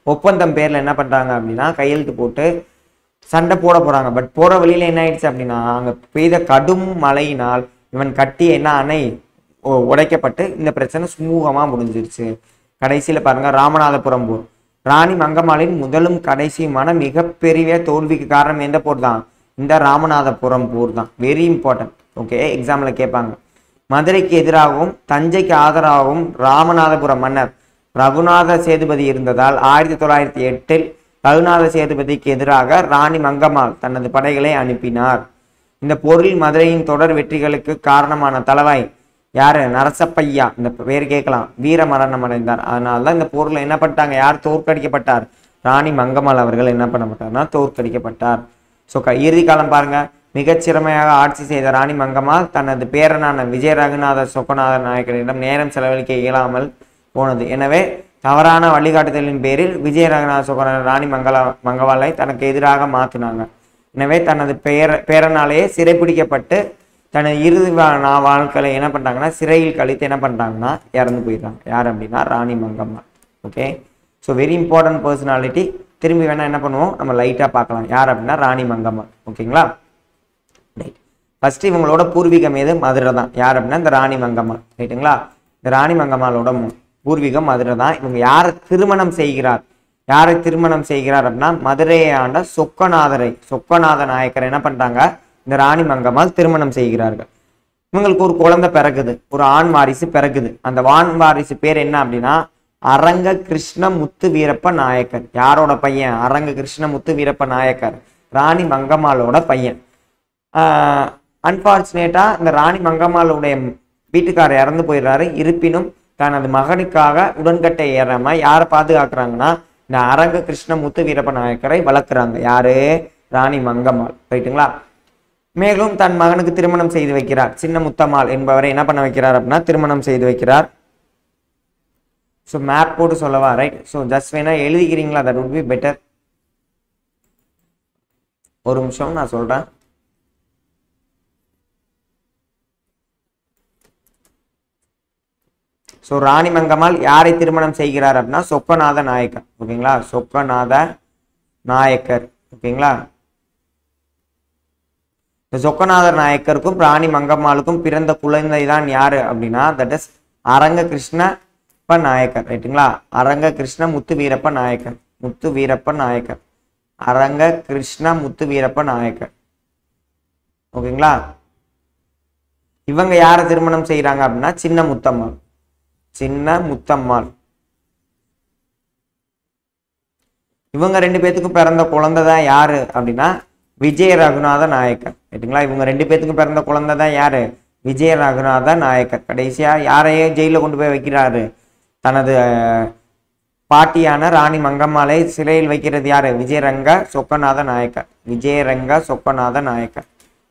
S1: ஒப்பந்தம் பேர்ல என்ன பண்றாங்க அப்படின்னா கையெழுத்து போட்டு சண்டை போட போறாங்க பட் போற வழியில என்ன ஆயிடுச்சு அப்படின்னா அங்க பெய்த கடும் மழையினால் இவன் கட்டிய என்ன அணை உ- உடைக்கப்பட்டு இந்த பிரச்சனை சுமூகமா முடிஞ்சிருச்சு கடைசியில பாருங்க ராமநாதபுரம் போர் ராணி மங்கம்மாளின் முதலும் கடைசியுமான மிகப்பெரிய தோல்விக்கு காரணம் எந்த போர் தான் இந்த ராமநாதபுரம் போர் தான் வெரி இம்பார்ட்டன்ட் ஓகே எக்ஸாம்ல கேட்பாங்க மதுரைக்கு எதிராகவும் தஞ்சைக்கு ஆதரவாகவும் ராமநாதபுரம் மன்னர் ரகுநாத சேதுபதி இருந்ததால் ஆயிரத்தி தொள்ளாயிரத்தி எட்டில் ரகுநாத சேதுபதிக்கு எதிராக ராணி மங்கம்மாள் தனது படைகளை அனுப்பினார் இந்த போரில் மதுரையின் தொடர் வெற்றிகளுக்கு காரணமான தளவாய் யாரு நரசப்பையா இந்த பேர் கேட்கலாம் வீர மரணம் அடைந்தார் அதனால தான் இந்த போர்ல என்ன பண்ணிட்டாங்க யார் தோற்கடிக்கப்பட்டார் ராணி மங்கம்மாள் அவர்கள் என்ன பண்ணப்பட்டார்னா தோற்கடிக்கப்பட்டார் ஸோ இறுதி காலம் பாருங்க மிகச்சிறமையாக ஆட்சி செய்த ராணி மங்கம்மாள் தனது பேரனான விஜய ரகுநாத சொக்கநாத நாயக்கரிடம் நேரம் செலவழிக்க இயலாமல் போனது எனவே தவறான வழிகாட்டுதலின் பேரில் விஜய ரகுநாத சொக்கநாத ராணி மங்களா மங்கவாளை தனக்கு எதிராக மாற்றினாங்க எனவே தனது பேர பேரனாலேயே சிறைப்பிடிக்கப்பட்டு தனது இறுதி வா- நா- வாழ்க்கையில என்ன பண்றாங்கன்னா சிறையில் கழித்து என்ன பண்றாங்கன்னா இறந்து போயிடுறாங்க யார் அப்படின்னா Rani Mangamma okay so very important personality திரும்பி வேணா என்ன பண்ணுவோம் நம்ம லைட்டா பார்க்கலாம் யார் அப்படின்னா ராணி மங்கம்மா ஓகேங்களா ரைட் ஃபர்ஸ்ட் இவங்களோட பூர்வீகம் எது மதுரை தான் யார் அப்படின்னா இந்த ராணி மங்கம்மாள் ரைட்டுங்களா இந்த ராணி மங்கம்மாளோட மு- பூர்வீகம் மதுரை தான் இவங்க யாரை திருமணம் செய்கிறார் யாரை திருமணம் செய்கிறார் அப்படின்னா மதுரையை ஆண்ட சொக்கநாதரை சொக்கநாத நாயக்கர் என்ன பண்றாங்க இந்த ராணி மங்கம்மாள் திருமணம் செய்கிறார்கள் இவங்களுக்கு ஒரு குழந்தை பிறகுது ஒரு ஆண் வாரிசு பிறகுது அந்த ஆண் வாரிசு பேர் என்ன அப்படின்னா அரங்க கிருஷ்ண முத்து வீரப்ப நாயக்கர் யாரோட பையன் அரங்க கிருஷ்ண முத்து வீரப்ப நாயக்கர் ராணி மங்கம்மாளோட பையன் அன்பார்ச்சுனேட்டா இந்த ராணி மங்கம்மாளுடைய வீட்டுக்காரர் இறந்து போயிடுறாரு இருப்பினும் தனது மகனுக்காக உடன்கட்டை ஏறாம யாரை பாதுகாக்கிறாங்கன்னா இந்த அரங்க கிருஷ்ணமுத்து வீரப்ப நாயக்கரை வளர்க்குறாங்க யாரு ராணி மங்கம்மாள் ரைட்டுங்களா மேலும் தன் மகனுக்கு திருமணம் செய்து வைக்கிறார் சின்ன முத்தம்மாள் என்பவரை என்ன பண்ண வைக்கிறார் அப்படின்னா திருமணம் செய்து வைக்கிறார் ஸோ மேப் போட்டு சொல்லவா ரைட் ஸோ ஜஸ்ட் வேணா எழுதிக்கிறீங்களா தட் would பி பெட்டர் ஒரு நிமிஷம் நான் சொல்றேன் ஸோ ராணி மங்கம்மாள் யாரை திருமணம் செய்கிறார் அப்படின்னா சொக்கநாத நாயக்கர் ஓகேங்களா சொக்கநாத நாயக்கர் ஓகேங்களா இந்த சொக்கநாதர் நாயக்கருக்கும் ராணி மங்கம்மாளுக்கும் பிறந்த குழந்தை தான் யாரு அப்படின்னா தட் இஸ் அரங்க கிருஷ்ணப்ப நாயக்கர் ரைட்டுங்களா அரங்க கிருஷ்ண முத்து வீரப்ப நாயக்கர் முத்து வீரப்ப நாயக்கர் அரங்க கிருஷ்ண முத்து வீரப்ப நாயக்கர் ஓகேங்களா இவங்க யாரை திருமணம் செய்றாங்க அப்படின்னா சின்ன முத்தம்மாள் சின்ன முத்தம்மாள் இவங்க ரெண்டு பேத்துக்கும் பிறந்த குழந்தை தான் யாரு அப்படின்னா விஜய ரகுநாத நாயக்கர் ரைட்டுங்களா இவங்க ரெண்டு பேத்துக்கும் பிறந்த குழந்தை தான் யாரு விஜய ரகுநாத நாயக்கர் கடைசியா யாரையே ஜெயில கொண்டு போய் வைக்கிறாரு தனது அஹ், பாட்டியான ராணி மங்கம்மாளை சிறையில் வைக்கிறது யாரு விஜயரங்க சொக்கநாத நாயக்கர் விஜயரங்க சொக்கநாத நாயக்கர்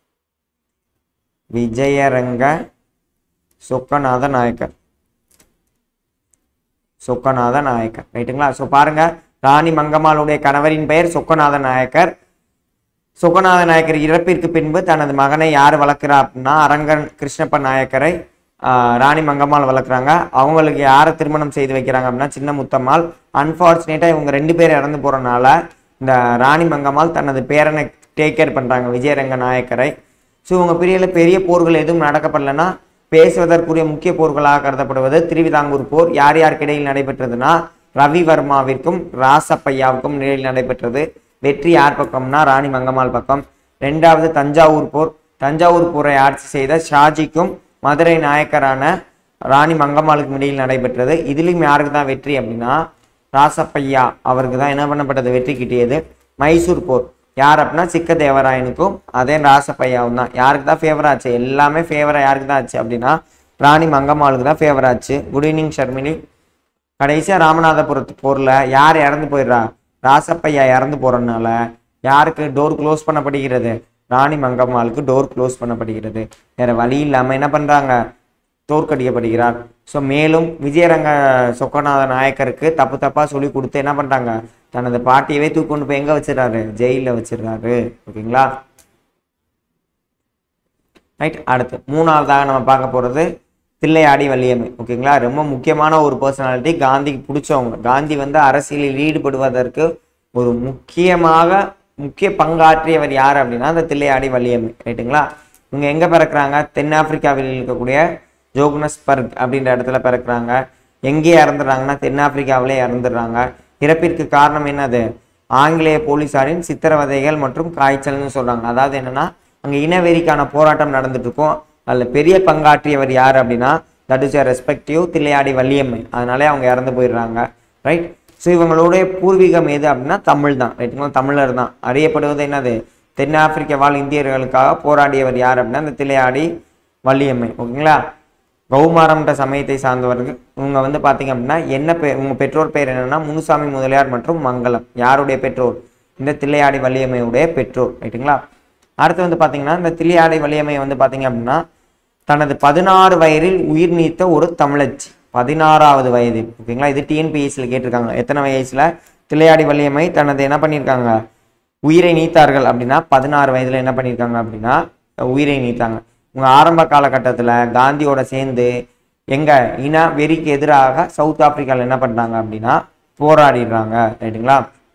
S1: விஜயரங்க சொக்கநாத நாயக்கர் சொக்கநாத நாயக்கர் ரைட்டுங்களா ஸோ பாருங்க ராணி மங்கம்மாளுடைய கணவரின் பெயர் சொக்கநாத நாயக்கர் சொக்கநாத நாயக்கர் இறப்பிற்கு பின்பு தனது மகனை யார் வளர்க்குறா அப்படின்னா அரங்கன் கிருஷ்ணப்ப நாயக்கரை ஆஹ், ராணி மங்கம்மாள் வளர்க்குறாங்க அவங்களுக்கு யாரை திருமணம் செய்து வைக்கிறாங்க அப்படின்னா சின்ன முத்தம்மாள் அன்ஃபார்ச்சுனேட்டாக இவங்க ரெண்டு பேர் இறந்து போகிறனால இந்த ராணி மங்கம்மாள் தனது பேரனை டேக் கேர் பண்ணுறாங்க விஜயரங்க நாயக்கரை ஸோ இவங்க பெரிய பெரிய போர்கள் எதுவும் நடக்கப்படலைன்னா பேசுவதற்குரிய முக்கிய போர்களாக கருதப்படுவது திருவிதாங்கூர் போர் யார் யாருக்கு இடையில் நடைபெற்றதுன்னா ரவிவர்மாவிற்கும் ராசப்பையாவுக்கும் இடையில் நடைபெற்றது வெற்றி யார் பக்கம்னா ராணி மங்கம்மாள் பக்கம் ரெண்டாவது தஞ்சாவூர் போர் தஞ்சாவூர் போரை ஆட்சி செய்த ஷாஜிக்கும் மதுரை நாயக்கரான ராணி மங்கம்மாளுக்கும் இடையில் நடைபெற்றது இதுலயும் யாருக்கு தான் வெற்றி அப்படின்னா ராசப்பையா அவருக்கு தான் என்ன பண்ணப்பட்டது வெற்றி கிட்டியது மைசூர் போர் யார் அப்படின்னா சிக்க தேவராயனுக்கும் அதே ராசப்பையாவும் தான் யாருக்கு தான் ஃபேவர் ஆச்சு எல்லாமே ஃபேவரா யாருக்கு தான் ஆச்சு அப்படின்னா ராணி மங்கம்மாளுக்கு தான் ஃபேவர் ஆச்சு குட் ஈவினிங் ஷர்மினி கடைசியா ராமநாதபுரத்து போர்ல யார் இறந்து போயிடுறா ராசப்பையா இறந்து போறதுனால யாருக்கு டோர் க்ளோஸ் பண்ணப்படுகிறது ராணி மங்கம்மாளுக்கு டோர் க்ளோஸ் பண்ணப்படுகிறது வேற வழி இல்லாம என்ன பண்றாங்க தோற்கடிக்கப்படுகிறார் ஸோ மேலும் விஜயரங்க சொக்கநாத நாயக்கருக்கு தப்பு தப்பா சொல்லி கொடுத்து என்ன பண்றாங்க தனது பாட்டியவே தூக்கி கொண்டு போய் எங்க வச்சிடறாரு ஜெயில வச்சிடுறாரு ஓகேங்களா ரைட் அடுத்து மூணாவதாக நம்ம பார்க்க போறது தில்லையாடி வள்ளியம்மை ஓகேங்களா ரொம்ப முக்கியமான ஒரு பர்சனாலிட்டி காந்திக்கு பிடிச்சவங்க காந்தி வந்து அரசியலில் ஈடுபடுவதற்கு ஒரு முக்கியமாக முக்கிய பங்காற்றியவர் யார் அப்படின்னா அந்த தில்லையாடி வள்ளியம்மை ரைட்டுங்களா இவங்க எங்கே பிறக்கிறாங்க தென்னாப்பிரிக்காவில் இருக்கக்கூடிய ஜோக்னஸ்பர்க் அப்படின்ற இடத்துல பிறக்கிறாங்க எங்கே இறந்துடுறாங்கன்னா தென்னாப்பிரிக்காவிலே இறந்துடுறாங்க இறப்பிற்கு காரணம் என்னது ஆங்கிலேய போலீசாரின் சித்திரவதைகள் மற்றும் காய்ச்சல்னு சொல்றாங்க அதாவது என்னன்னா அங்க இனவெறிக்கான போராட்டம் நடந்துட்டு இருக்கும் அதுல பெரிய பங்காற்றியவர் யார் அப்படின்னா that is respective Thillaiyadi Valliammai அதனாலே அவங்க இறந்து போயிடுறாங்க ரைட் ஸோ இவங்களுடைய பூர்வீகம் எது அப்படின்னா தமிழ் தான் ரைட்டுங்களா தமிழர் தான் அறியப்படுவது என்னது தென்னாப்பிரிக்க வாழ் இந்தியர்களுக்காக போராடியவர் யார் அப்படின்னா இந்த தில்லையாடி வள்ளியம்மை ஓகேங்களா கௌமாரம்ன்ற சமயத்தை சார்ந்தவர்கள் இவங்க வந்து பார்த்தீங்க அப்படின்னா என்ன பேர் உங்க பெற்றோர் பேர் என்னன்னா முனுசாமி முதலியார் மற்றும் மங்களம் யாருடைய பெற்றோர் இந்த தில்லையாடி வள்ளியம்மையுடைய பெற்றோர் ரைட்டுங்களா அடுத்து வந்து பார்த்தீங்கன்னா இந்த தில்லையாடி வள்ளியம்மை வந்து பார்த்தீங்க அப்படின்னா தனது பதினாறு வயதில் உயிர் நீத்த ஒரு தமிழச்சி பதினாறாவது வயதில் ஓகேங்களா இது டிஎன்பிஎஸ்சியில் கேட்டிருக்காங்க எத்தனை வயசுல தில்லையாடி வள்ளியம்மை தனது என்ன பண்ணியிருக்காங்க உயிரை நீத்தார்கள் அப்படின்னா பதினாறு வயதுல என்ன பண்ணியிருக்காங்க அப்படின்னா உயிரை நீத்தாங்க உங்க ஆரம்ப காலகட்டத்தில் காந்தியோட சேர்ந்து எங்க இன வெறிக்கு எதிராக சவுத் ஆப்பிரிக்காவில் என்ன பண்றாங்க அப்படின்னா போராடிடுறாங்க ரைட்டுங்களா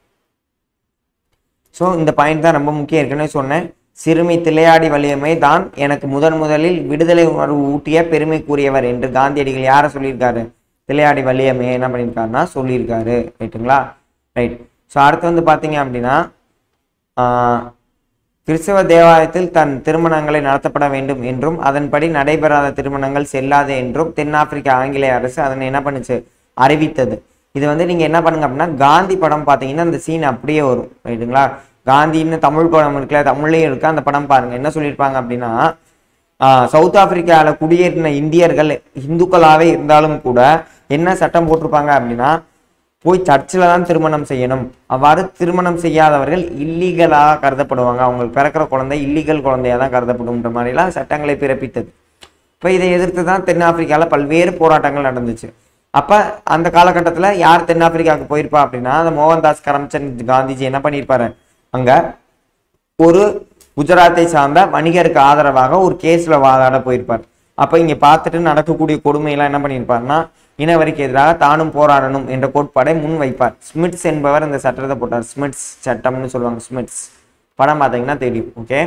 S1: ஸோ இந்த பாயிண்ட் தான் ரொம்ப முக்கியம் ஏற்கனவே சொன்னேன் சிறுமி தில்லையாடி வலியம்மை தான் எனக்கு முதன் முதலில் விடுதலை உணர்வு ஊட்டிய பெருமைக்குரியவர் என்று காந்தியடிகள் யாரை சொல்லியிருக்காரு தில்லையாடி வலியம்மையை என்ன பண்ணியிருக்காருன்னா சொல்லியிருக்காரு ரைட்டுங்களா ரைட் ஸோ அடுத்து வந்து பார்த்தீங்க அப்படின்னா ஆஹ், கிறிஸ்தவ தேவாலயத்தில் தன் திருமணங்களை நடத்தப்பட வேண்டும் என்றும் அதன்படி நடைபெறாத திருமணங்கள் செல்லாது என்றும் தென்னாப்பிரிக்க ஆங்கிலேய அரசு அதனை என்ன பண்ணுச்சு அறிவித்தது இது வந்து நீங்க என்ன பண்ணுங்க அப்படின்னா காந்தி படம் பார்த்தீங்கன்னா அந்த சீன் அப்படியே வரும் ரைட்டுங்களா காந்தின்னு தமிழ் படம் இருக்குல்ல தமிழ்லயும் இருக்கு அந்த படம் பாருங்க என்ன சொல்லியிருப்பாங்க அப்படின்னா ஆஹ், சவுத் ஆப்பிரிக்காவில் குடியேறின இந்தியர்கள் இந்துக்களாவே இருந்தாலும் கூட என்ன சட்டம் போட்டிருப்பாங்க அப்படின்னா போய் சர்ச்சில் தான் திருமணம் செய்யணும் அவ்வாறு திருமணம் செய்யாதவர்கள் இல்லீகலாக கருதப்படுவாங்க அவங்களுக்கு பிறக்கிற குழந்தை இல்லீகல் குழந்தையா தான் கருதப்படும்ன்ற மாதிரிலாம் சட்டங்களை பிறப்பித்தது இப்போ இதை எதிர்த்து தான் தென்னாப்பிரிக்காவில் பல்வேறு போராட்டங்கள் நடந்துச்சு அப்போ அந்த காலகட்டத்தில் யார் தென்னாப்பிரிக்காவுக்கு போயிருப்பா அப்படின்னா அந்த மோகன்தாஸ் கரம்சந்த் காந்திஜி என்ன பண்ணியிருப்பாரு அங்கே ஒரு குஜராத்தை சார்ந்த வணிகருக்கு ஆதரவாக ஒரு கேஸ்ல வாதாட போயிருப்பார் அப்ப இங்க பார்த்துட்டு நடக்கக்கூடிய கொடுமையெல்லாம் என்ன பண்ணியிருப்பார்னா இனவரிக்கு எதிராக தானும் போராடணும் என்ற கோட்பாடை முன் வைப்பார் ஸ்மிட்ஸ் என்பவர் இந்த சட்டத்தை போட்டார் ஸ்மிட்ஸ் சட்டம்னு சொல்லுவாங்க ஸ்மிட்ஸ் படம் பார்த்தீங்கன்னா தெரியும் ஓகே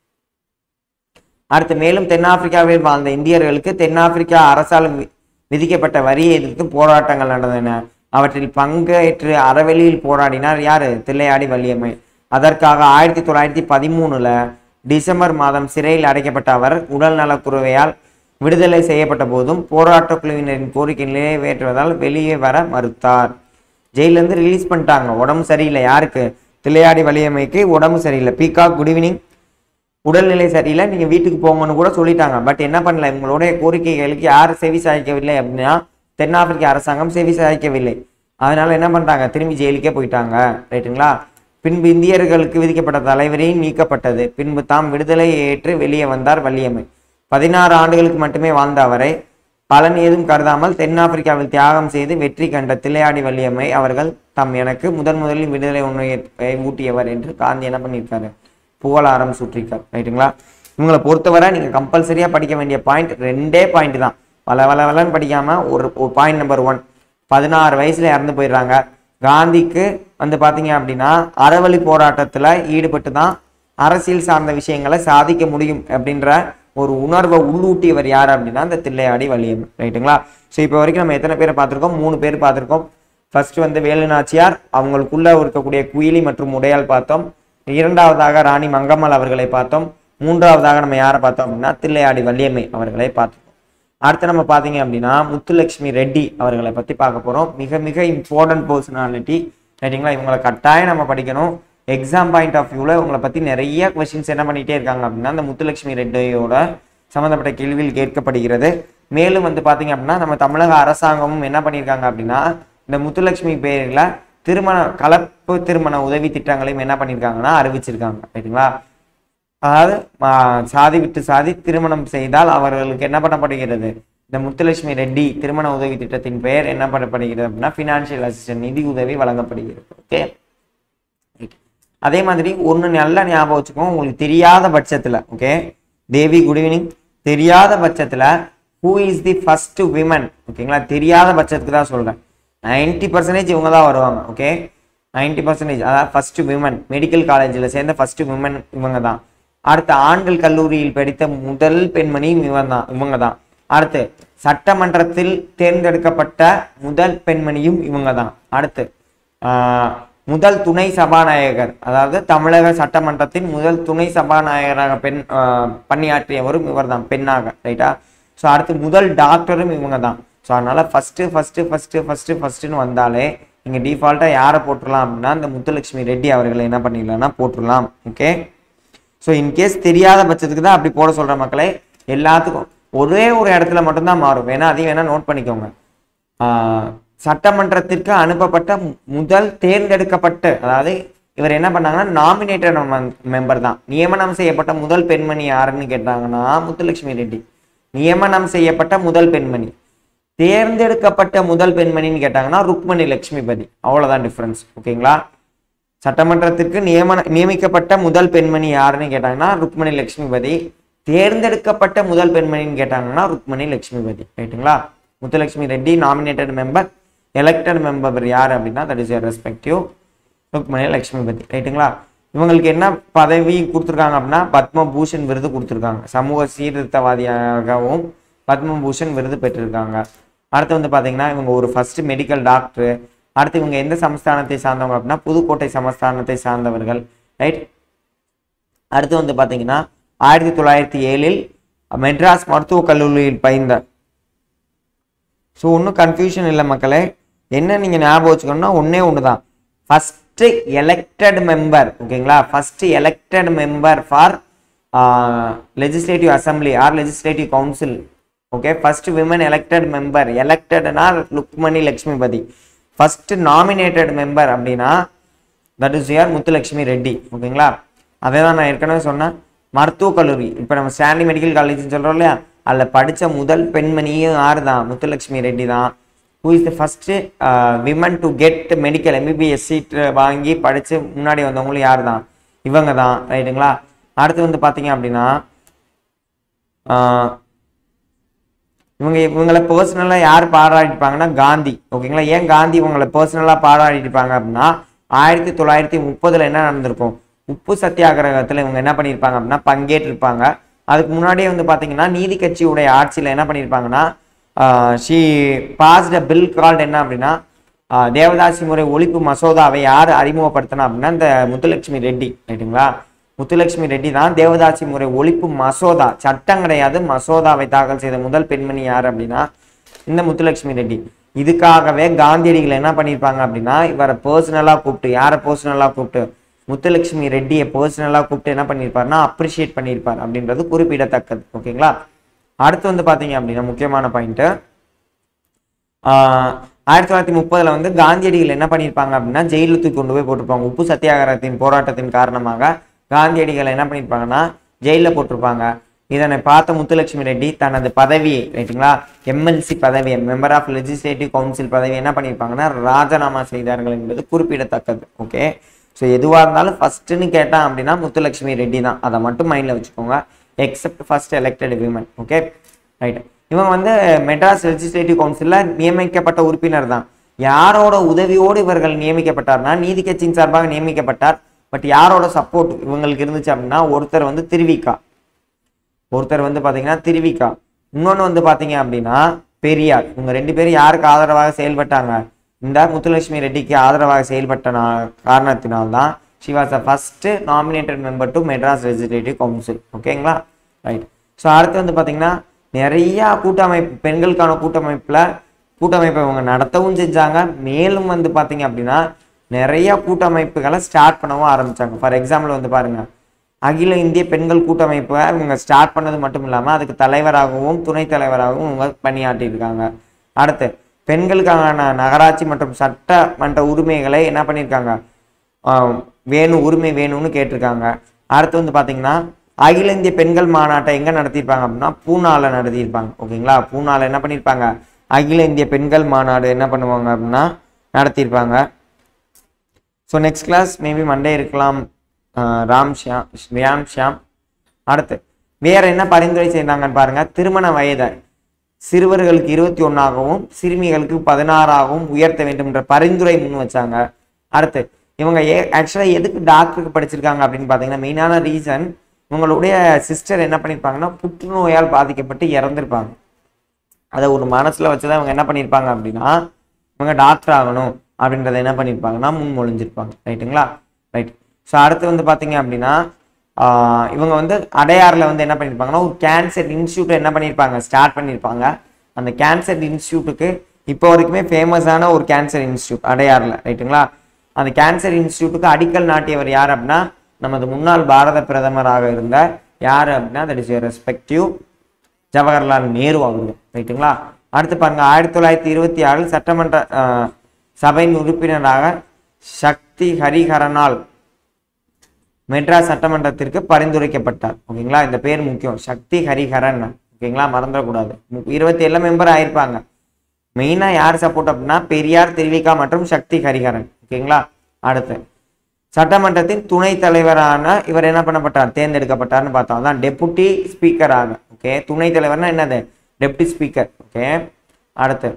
S1: அடுத்து மேலும் தென்னாப்பிரிக்காவில் வாழ்ந்த இந்தியர்களுக்கு தென்னாப்பிரிக்கா அரசால் வி- விதிக்கப்பட்ட வரியை எதிர்த்து போராட்டங்கள் நடந்தன அவற்றில் பங்கேற்று அறவெளியில் போராடினார் யாரு தில்லையாடி வள்ளியம்மை அதற்காக ஆயிரத்தி தொள்ளாயிரத்தி பதிமூணுல டிசம்பர் மாதம் சிறையில் அடைக்கப்பட்ட அவர் உடல் நலக்குறைவையால் விடுதலை செய்யப்பட்ட போதும் போராட்டக் குழுவினரின் கோரிக்கை நிறைவேற்றுவதால் வெளியே வர மறுத்தார் ஜெயில இருந்து ரிலீஸ் பண்ணிட்டாங்க உடம்பு சரியில்லை யாருக்கு தில்லையாடி வலியம்மைக்கு உடம்பு சரியில்லை பீகாக் குட் ஈவினிங் உடல்நிலை சரியில்லை நீங்க வீட்டுக்கு போங்கன்னு கூட சொல்லிட்டாங்க பட் என்ன பண்ணல உங்களுடைய கோரிக்கைகளுக்கு யார் செவி சாய்க்கவில்லை அப்படின்னா தென்னாப்பிரிக்க அரசாங்கம் செவி சாய்க்கவில்லை அதனால என்ன பண்றாங்க திரும்பி ஜெயிலுக்கே போயிட்டாங்க ரைட்டுங்களா பின்பு இந்தியர்களுக்கு விதிக்கப்பட்ட தலைவரி நீக்கப்பட்டது பின்பு தாம் விடுதலையை ஏற்று வெளியே வந்தார் வள்ளியம்மை பதினாறு ஆண்டுகளுக்கு மட்டுமே வாழ்ந்த அவரை பலன் ஏதும் கருதாமல் தென்னாப்பிரிக்காவில் தியாகம் செய்து வெற்றி கண்ட தில்லையாடி வள்ளியம்மை அவர்கள் தம் எனக்கு முதன் முதலில் விடுதலை உண்மையை ஊட்டியவர் என்று காந்தி என்ன பண்ணியிருக்காரு புகழாரம் சுற்றிருக்கார் ரைட்டுங்களா இவங்களை பொறுத்தவரை நீங்க கம்பல்சரியா படிக்க வேண்டிய பாயிண்ட் ரெண்டே பாயிண்ட் தான் பல பல பலன்னு படிக்காம ஒரு பாயிண்ட் நம்பர் ஒன் பதினாறு வயசுல இறந்து போயிடுறாங்க காந்திக்கு வந்து பாத்தீங்க அப்படின்னா அறவழி போராட்டத்துல ஈடுபட்டு தான் அரசியல் சார்ந்த விஷயங்களை சாதிக்க முடியும் அப்படின்ற ஒரு உணர்வை உள்ளூட்டியவர் யார் அப்படின்னா இந்த தில்லையாடி வலியம் ரைட்டுங்களா ஸோ இப்போ வரைக்கும் நம்ம எத்தனை பேரை பார்த்திருக்கோம் மூணு பேர் பார்த்திருக்கோம் ஃபர்ஸ்ட் வந்து வேலு நாச்சியார் அவங்களுக்குள்ள இருக்கக்கூடிய குயிலி மற்றும் உடையால் பார்த்தோம் இரண்டாவதாக ராணி மங்கம்மல் அவர்களை பார்த்தோம் மூன்றாவதாக நம்ம யாரை பார்த்தோம் அப்படின்னா தில்லையாடி வள்ளியம்மை அவர்களை பார்த்தோம் அடுத்து நம்ம பார்த்தீங்க அப்படின்னா முத்துலட்சுமி ரெட்டி அவர்களை பற்றி பார்க்க போகிறோம் மிக மிக இம்பார்ட்டன்ட் பர்சனாலிட்டி ரைட்டுங்களா இவங்களை கட்டாயம் நம்ம படிக்கணும் எக்ஸாம் பாயிண்ட் ஆஃப் வியூவில் இவங்களை பற்றி நிறைய கொஸ்டின்ஸ் என்ன பண்ணிகிட்டே இருக்காங்க அப்படின்னா இந்த முத்துலட்சுமி ரெட்டியோட சம்மந்தப்பட்ட கேள்வியில் கேட்கப்படுகிறது மேலும் வந்து பார்த்தீங்க அப்படின்னா நம்ம தமிழக அரசாங்கமும் என்ன பண்ணியிருக்காங்க அப்படின்னா இந்த முத்துலட்சுமி பேரில் திருமண கலப்பு திருமண உதவி திட்டங்களையும் என்ன பண்ணியிருக்காங்கன்னா அறிவிச்சிருக்காங்க ரைட்டுங்களா அதாவது ஆ, சாதி விட்டு சாதி திருமணம் செய்தால் அவர்களுக்கு என்ன பண்ணப்படுகிறது இந்த முத்துலட்சுமி ரெட்டி திருமண உதவி திட்டத்தின் பெயர் என்ன பண்ணப்படுகிறது அப்படின்னா ஃபினான்ஷியல் அசிஸ்டன்ட் நிதி உதவி வழங்கப்படுகிறது ஓகே அதே மாதிரி ஒன்று நல்லா ஞாபகம் வச்சுக்கோங்க உங்களுக்கு தெரியாத பட்சத்தில் ஓகே தேவி குட் ஈவினிங் தெரியாத பட்சத்தில் who is the first women ஓகேங்களா தெரியாத பட்சத்துக்கு தான் சொல்கிறேன் நைன்டி பர்சன்டேஜ் இவங்க தான் வருவாங்க ஓகே நைன்டி பர்சன்டேஜ் அதாவது ஃபர்ஸ்ட் விமன் மெடிக்கல் காலேஜில் சேர்ந்த ஃபர்ஸ்ட் விமன் இவங்க தான் அடுத்து ஆண்கள் கல்லூரியில் படித்த முதல் பெண்மணியும் இவன் தான் இவங்க தான் அடுத்து சட்டமன்றத்தில் தேர்ந்தெடுக்கப்பட்ட முதல் பெண்மணியும் இவங்க தான் அடுத்து ஆஹ், முதல் துணை சபாநாயகர் அதாவது தமிழக சட்டமன்றத்தின் முதல் துணை சபாநாயகராக பெண் ஆஹ், பணியாற்றியவரும் இவர் தான் பெண்ணாக ரைட்டா ஸோ அடுத்து முதல் டாக்டரும் இவங்க தான் ஸோ அதனால ஃபர்ஸ்ட் ஃபர்ஸ்ட் ஃபர்ஸ்ட் ஃபர்ஸ்ட் ஃபர்ஸ்ட்னு வந்தாலே நீங்கள் டிஃபால்ட்டாக யாரை போட்டுடலாம் அப்படின்னா இந்த முத்துலட்சுமி ரெட்டி அவர்களை என்ன பண்ணிடலாம்னா போட்டுடலாம் ஓகே ஸோ இன்கேஸ் தெரியாத பட்சத்துக்கு தான் அப்படி போட சொல்ற மக்களே எல்லாத்துக்கும் ஒரே ஒரு இடத்துல மட்டும்தான் மாறும் வேணா அதையும் வேணா நோட் பண்ணிக்கோங்க ஆஹ் சட்டமன்றத்திற்கு அனுப்பப்பட்ட மு- முதல் தேர்ந்தெடுக்கப்பட்ட அதாவது இவர் என்ன பண்ணாங்கன்னா நாமினேட்டட் மெம்பர் தான் நியமனம் செய்யப்பட்ட முதல் பெண்மணி யாருன்னு கேட்டாங்கன்னா முத்துலட்சுமி ரெட்டி நியமனம் செய்யப்பட்ட முதல் பெண்மணி தேர்ந்தெடுக்கப்பட்ட முதல் பெண்மணின்னு கேட்டாங்கன்னா ருக்மணி லட்சுமிபதி அவ்வளவுதான் டிஃபரன்ஸ் ஓகேங்களா சட்டமன்றத்திற்கு நியமன நியமிக்கப்பட்ட முதல் பெண்மணி யாருன்னு கேட்டாங்கன்னா ருக்மணி லட்சுமிபதி தேர்ந்தெடுக்கப்பட்ட முதல் பெண்மணின்னு கேட்டாங்கன்னா ருக்மணி லட்சுமிபதி ரைட்டுங்களா Muthulakshmi Reddy nominated member elected member யார் அப்படின்னா that is respective Rukmani Lakshmipathi ரைட்டுங்களா இவங்களுக்கு என்ன பதவி கொடுத்துருக்காங்க அப்படின்னா பத்மபூஷன் விருது கொடுத்துருக்காங்க சமூக சீர்திருத்தவாதியாகவும் பத்மபூஷன் விருது பெற்றிருக்காங்க அடுத்து வந்து பார்த்தீங்கன்னா இவங்க ஒரு ஃபர்ஸ்ட் மெடிக்கல் டாக்டர் அடுத்து இவங்க எந்த சமஸ்தானத்தை சார்ந்தவங்க அப்படின்னா புதுக்கோட்டை சமஸ்தானத்தை சார்ந்தவர்கள் ரைட் அடுத்து வந்து பார்த்தீங்கன்னா ஆயிரத்தி தொள்ளாயிரத்தி ஏழில் மெட்ராஸ் மருத்துவக் கல்லூரியில் பயின்ற ஸோ ஒன்றும் கன்ஃபியூஷன் இல்லை மக்களே என்ன நீங்கள் ஞாபகம் வச்சுக்கணும்னா ஒன்றே ஒன்று தான் ஃபஸ்ட்டு எலெக்டட் மெம்பர் ஓகேங்களா first elected member for legislative assembly or legislative council okay first women elected member எலெக்டட்னா Lukmani Lakshmipathi first nominated member அப்படின்னா தட் இஸ் யார் முத்துலட்சுமி ரெட்டி ஓகேங்களா அதே தான் நான் ஏற்கனவே சொன்னேன் மருத்துவக் கல்லூரி இப்போ நம்ம ஸ்டான்லி மெடிக்கல் காலேஜ்னு சொல்கிறோம் இல்லையா அதில் படித்த முதல் பெண்மணியும் யார் தான் முத்துலட்சுமி ரெட்டி தான் who is the first women to get medical MBBS seat வாங்கி படித்து முன்னாடி வந்தவங்களும் யார் தான் இவங்க தான் ரைட்டுங்களா அடுத்து வந்து பார்த்தீங்க அப்படின்னா ஆஹ், இவங்க இவங்களை பர்சனலாக யார் பாராட்டிருப்பாங்கன்னா காந்தி ஓகேங்களா ஏன் காந்தி இவங்களை பர்சனலாக பாராட்டியிருப்பாங்க அப்படின்னா ஆயிரத்தி தொள்ளாயிரத்தி முப்பதுல என்ன நடந்திருக்கும் உப்பு சத்தியாகிரகத்தில் இவங்க என்ன பண்ணியிருப்பாங்க அப்படின்னா பங்கேற்றிருப்பாங்க அதுக்கு முன்னாடியே வந்து பார்த்தீங்கன்னா நீதி கட்சியுடைய ஆட்சியில் என்ன பண்ணியிருப்பாங்கன்னா ஷீ பாஸ்ட் பில் கால்ட் என்ன அப்படின்னா ஆஹ் தேவதாசி முறை ஒழிப்பு மசோதாவை யார் அறிமுகப்படுத்தினா அப்படின்னா இந்த முத்துலட்சுமி ரெட்டி ரைட்டுங்களா முத்துலட்சுமி ரெட்டி தான் தேவதாசி முறை ஒழிப்பு மசோதா சட்டம் கிடையாது மசோதாவை தாக்கல் செய்த முதல் பெண்மணி யார் அப்படின்னா இந்த முத்துலட்சுமி ரெட்டி இதுக்காகவே காந்தியடிகள் என்ன பண்ணியிருப்பாங்க அப்படின்னா இவரை பர்சனலாக கூப்பிட்டு யாரை பர்சனலாக கூப்பிட்டு முத்துலட்சுமி ரெட்டியை பர்சனலாக கூப்பிட்டு என்ன பண்ணியிருப்பாருன்னா அப்ரிஷியேட் பண்ணியிருப்பார் அப்படின்றது குறிப்பிடத்தக்கது ஓகேங்களா அடுத்து வந்து பார்த்தீங்க அப்படின்னா முக்கியமான பாயிண்ட்டு ஆஹ் ஆயிரத்தி தொள்ளாயிரத்தி முப்பதுல வந்து காந்தியடிகள் என்ன பண்ணியிருப்பாங்க அப்படின்னா ஜெயிலில் தூக்கி கொண்டு போய் போட்டிருப்பாங்க உப்பு சத்தியாகிரகத்தின் போராட்டத்தின் காரணமாக காந்தியடிகள் என்ன பண்ணியிருப்பாங்கன்னா ஜெயிலில் போட்டிருப்பாங்க இதனை பார்த்த முத்துலட்சுமி ரெட்டி தனது பதவியை ரைட்டுங்களா எம்எல்சி பதவி மெம்பர் ஆஃப் லெஜிஸ்லேட்டிவ் கவுன்சில் பதவி என்ன பண்ணியிருப்பாங்கன்னா ராஜினாமா செய்தார்கள் என்பது குறிப்பிடத்தக்கது ஓகே ஸோ எதுவாக இருந்தாலும் ஃபர்ஸ்ட்னு கேட்டான் அப்படின்னா முத்துலட்சுமி ரெட்டி தான் அதை மட்டும் மைண்டில் வச்சுக்கோங்க except first elected women okay right இவங்க வந்து மெட்ராஸ் லெஜிஸ்லேட்டிவ் கவுன்சிலில் நியமிக்கப்பட்ட உறுப்பினர் தான் யாரோட உதவியோடு இவர்கள் நியமிக்கப்பட்டார்னா நீதி கட்சியின் சார்பாக நியமிக்கப்பட்டார் பட் யாரோட சப்போர்ட் இவங்களுக்கு இருந்துச்சு அப்படின்னா ஒருத்தர் வந்து திருவிக்கா ஒருத்தர் வந்து பார்த்தீங்கன்னா திருவிக்கா இன்னொன்று வந்து பார்த்தீங்க அப்படின்னா பெரியார் இவங்க ரெண்டு பேரும் யாருக்கு ஆதரவாக செயல்பட்டாங்க இந்த முத்துலட்சுமி ரெட்டிக்கு ஆதரவாக செயல்பட்ட நா- காரணத்தினால்தான் she was a first nominated member to Madras legislative council ஓகேங்களா ரைட் ஸோ அடுத்து வந்து பார்த்தீங்கன்னா நிறைய கூட்டமைப்பு பெண்களுக்கான கூட்டமைப்பில் கூட்டமைப்பை இவங்க நடத்தவும் செஞ்சாங்க மேலும் வந்து பார்த்தீங்க அப்படின்னா நிறைய கூட்டமைப்புகளை ஸ்டார்ட் பண்ணவும் ஆரம்பிச்சாங்க ஃபார் எக்ஸாம்பிள் வந்து பாருங்க அகில இந்திய பெண்கள் கூட்டமைப்பை இவங்க ஸ்டார்ட் பண்ணது மட்டும் இல்லாமல் அதுக்கு தலைவராகவும் துணைத் தலைவராகவும் இவங்க பணியாற்றியிருக்காங்க அடுத்து பெண்களுக்கான நகராட்சி மற்றும் சட்டமன்ற உரிமைகளை என்ன பண்ணியிருக்காங்க ஆஹ் வேணும் உரிமை வேணும்னு கேட்டிருக்காங்க அடுத்து வந்து பார்த்தீங்கன்னா அகில இந்திய பெண்கள் மாநாட்டை எங்கே நடத்தியிருப்பாங்க அப்படின்னா பூனால நடத்தியிருப்பாங்க ஓகேங்களா பூனால என்ன பண்ணியிருப்பாங்க அகில இந்திய பெண்கள் மாநாடு என்ன பண்ணுவாங்க அப்படின்னா நடத்தியிருப்பாங்க so next class maybe Monday இருக்கலாம் ஆஹ் ராம் ஷியாம் ரியாம் ஷியாம் அடுத்து வேற என்ன பரிந்துரை செய்தாங்கன்னு பாருங்க திருமண வயதை சிறுவர்களுக்கு இருபத்தி ஒன்றாகவும் சிறுமிகளுக்கு பதினாறாகவும் உயர்த்த வேண்டும் என்ற பரிந்துரை முன் வச்சாங்க அடுத்து இவங்க ஏ ஆக்சுவலாக எதுக்கு டாக்டருக்கு படிச்சிருக்காங்க அப்படின்னு பார்த்தீங்கன்னா மெயினான ரீசன் இவங்களுடைய சிஸ்டர் என்ன பண்ணியிருப்பாங்கன்னா புற்றுநோயால் பாதிக்கப்பட்டு இறந்துருப்பாங்க அதை ஒரு மனசுல வச்சுதான் இவங்க என்ன பண்ணியிருப்பாங்க அப்படின்னா இவங்க டாக்டர் ஆகணும் அப்படின்றத என்ன பண்ணியிருப்பாங்கன்னா முன்மொழிஞ்சிருப்பாங்க ரைட்டுங்களா ரைட் ஸோ அடுத்து வந்து பார்த்தீங்க அப்படின்னா ஆஹ் இவங்க வந்து அடையாறில் வந்து என்ன பண்ணியிருப்பாங்கன்னா ஒரு கேன்சர் இன்ஸ்டியூட் என்ன பண்ணியிருப்பாங்க ஸ்டார்ட் பண்ணியிருப்பாங்க அந்த கேன்சர் இன்ஸ்டியூட்டுக்கு இப்போ வரைக்குமே ஃபேமஸான ஒரு கேன்சர் இன்ஸ்டியூட் அடையாறில் ரைட்டுங்களா அந்த கேன்சர் இன்ஸ்டியூட்டுக்கு அடிக்கல் நாட்டியவர் யார் அப்படின்னா நமது முன்னாள் பாரத பிரதமராக இருந்த யார் அப்படின்னா that is respective Jawaharlal Nehru அவர்கள் ரைட்டுங்களா அடுத்து பாருங்க ஆயிரத்தி தொள்ளாயிரத்தி இருபத்தி ஆறில் சட்டமன்ற ஆஹ், சபையின் உறுப்பினராக சக்தி ஹரிஹரனால் மெட்ராஸ் சட்டமன்றத்திற்கு பரிந்துரைக்கப்பட்டார் ஓகேங்களா இந்த பேர் முக்கியம் சக்தி ஹரிஹரன் ஓகேங்களா மறந்துடக்கூடாது இருபத்தி ஏழு மெம்பர் ஆயிருப்பாங்க மெயினா யார் சப்போர்ட் அப்படின்னா பெரியார் திருவிகா மற்றும் சக்தி ஹரிஹரன் ஓகேங்களா அடுத்து சட்டமன்றத்தின் துணைத் தலைவரான இவர் என்ன பண்ணப்பட்டார் தேர்ந்தெடுக்கப்பட்டார்னு பார்த்தோம் அதான் டெபுட்டி ஸ்பீக்கராக ஓகே துணைத் தலைவர்னா என்னது டெப்டி ஸ்பீக்கர் ஓகே அடுத்து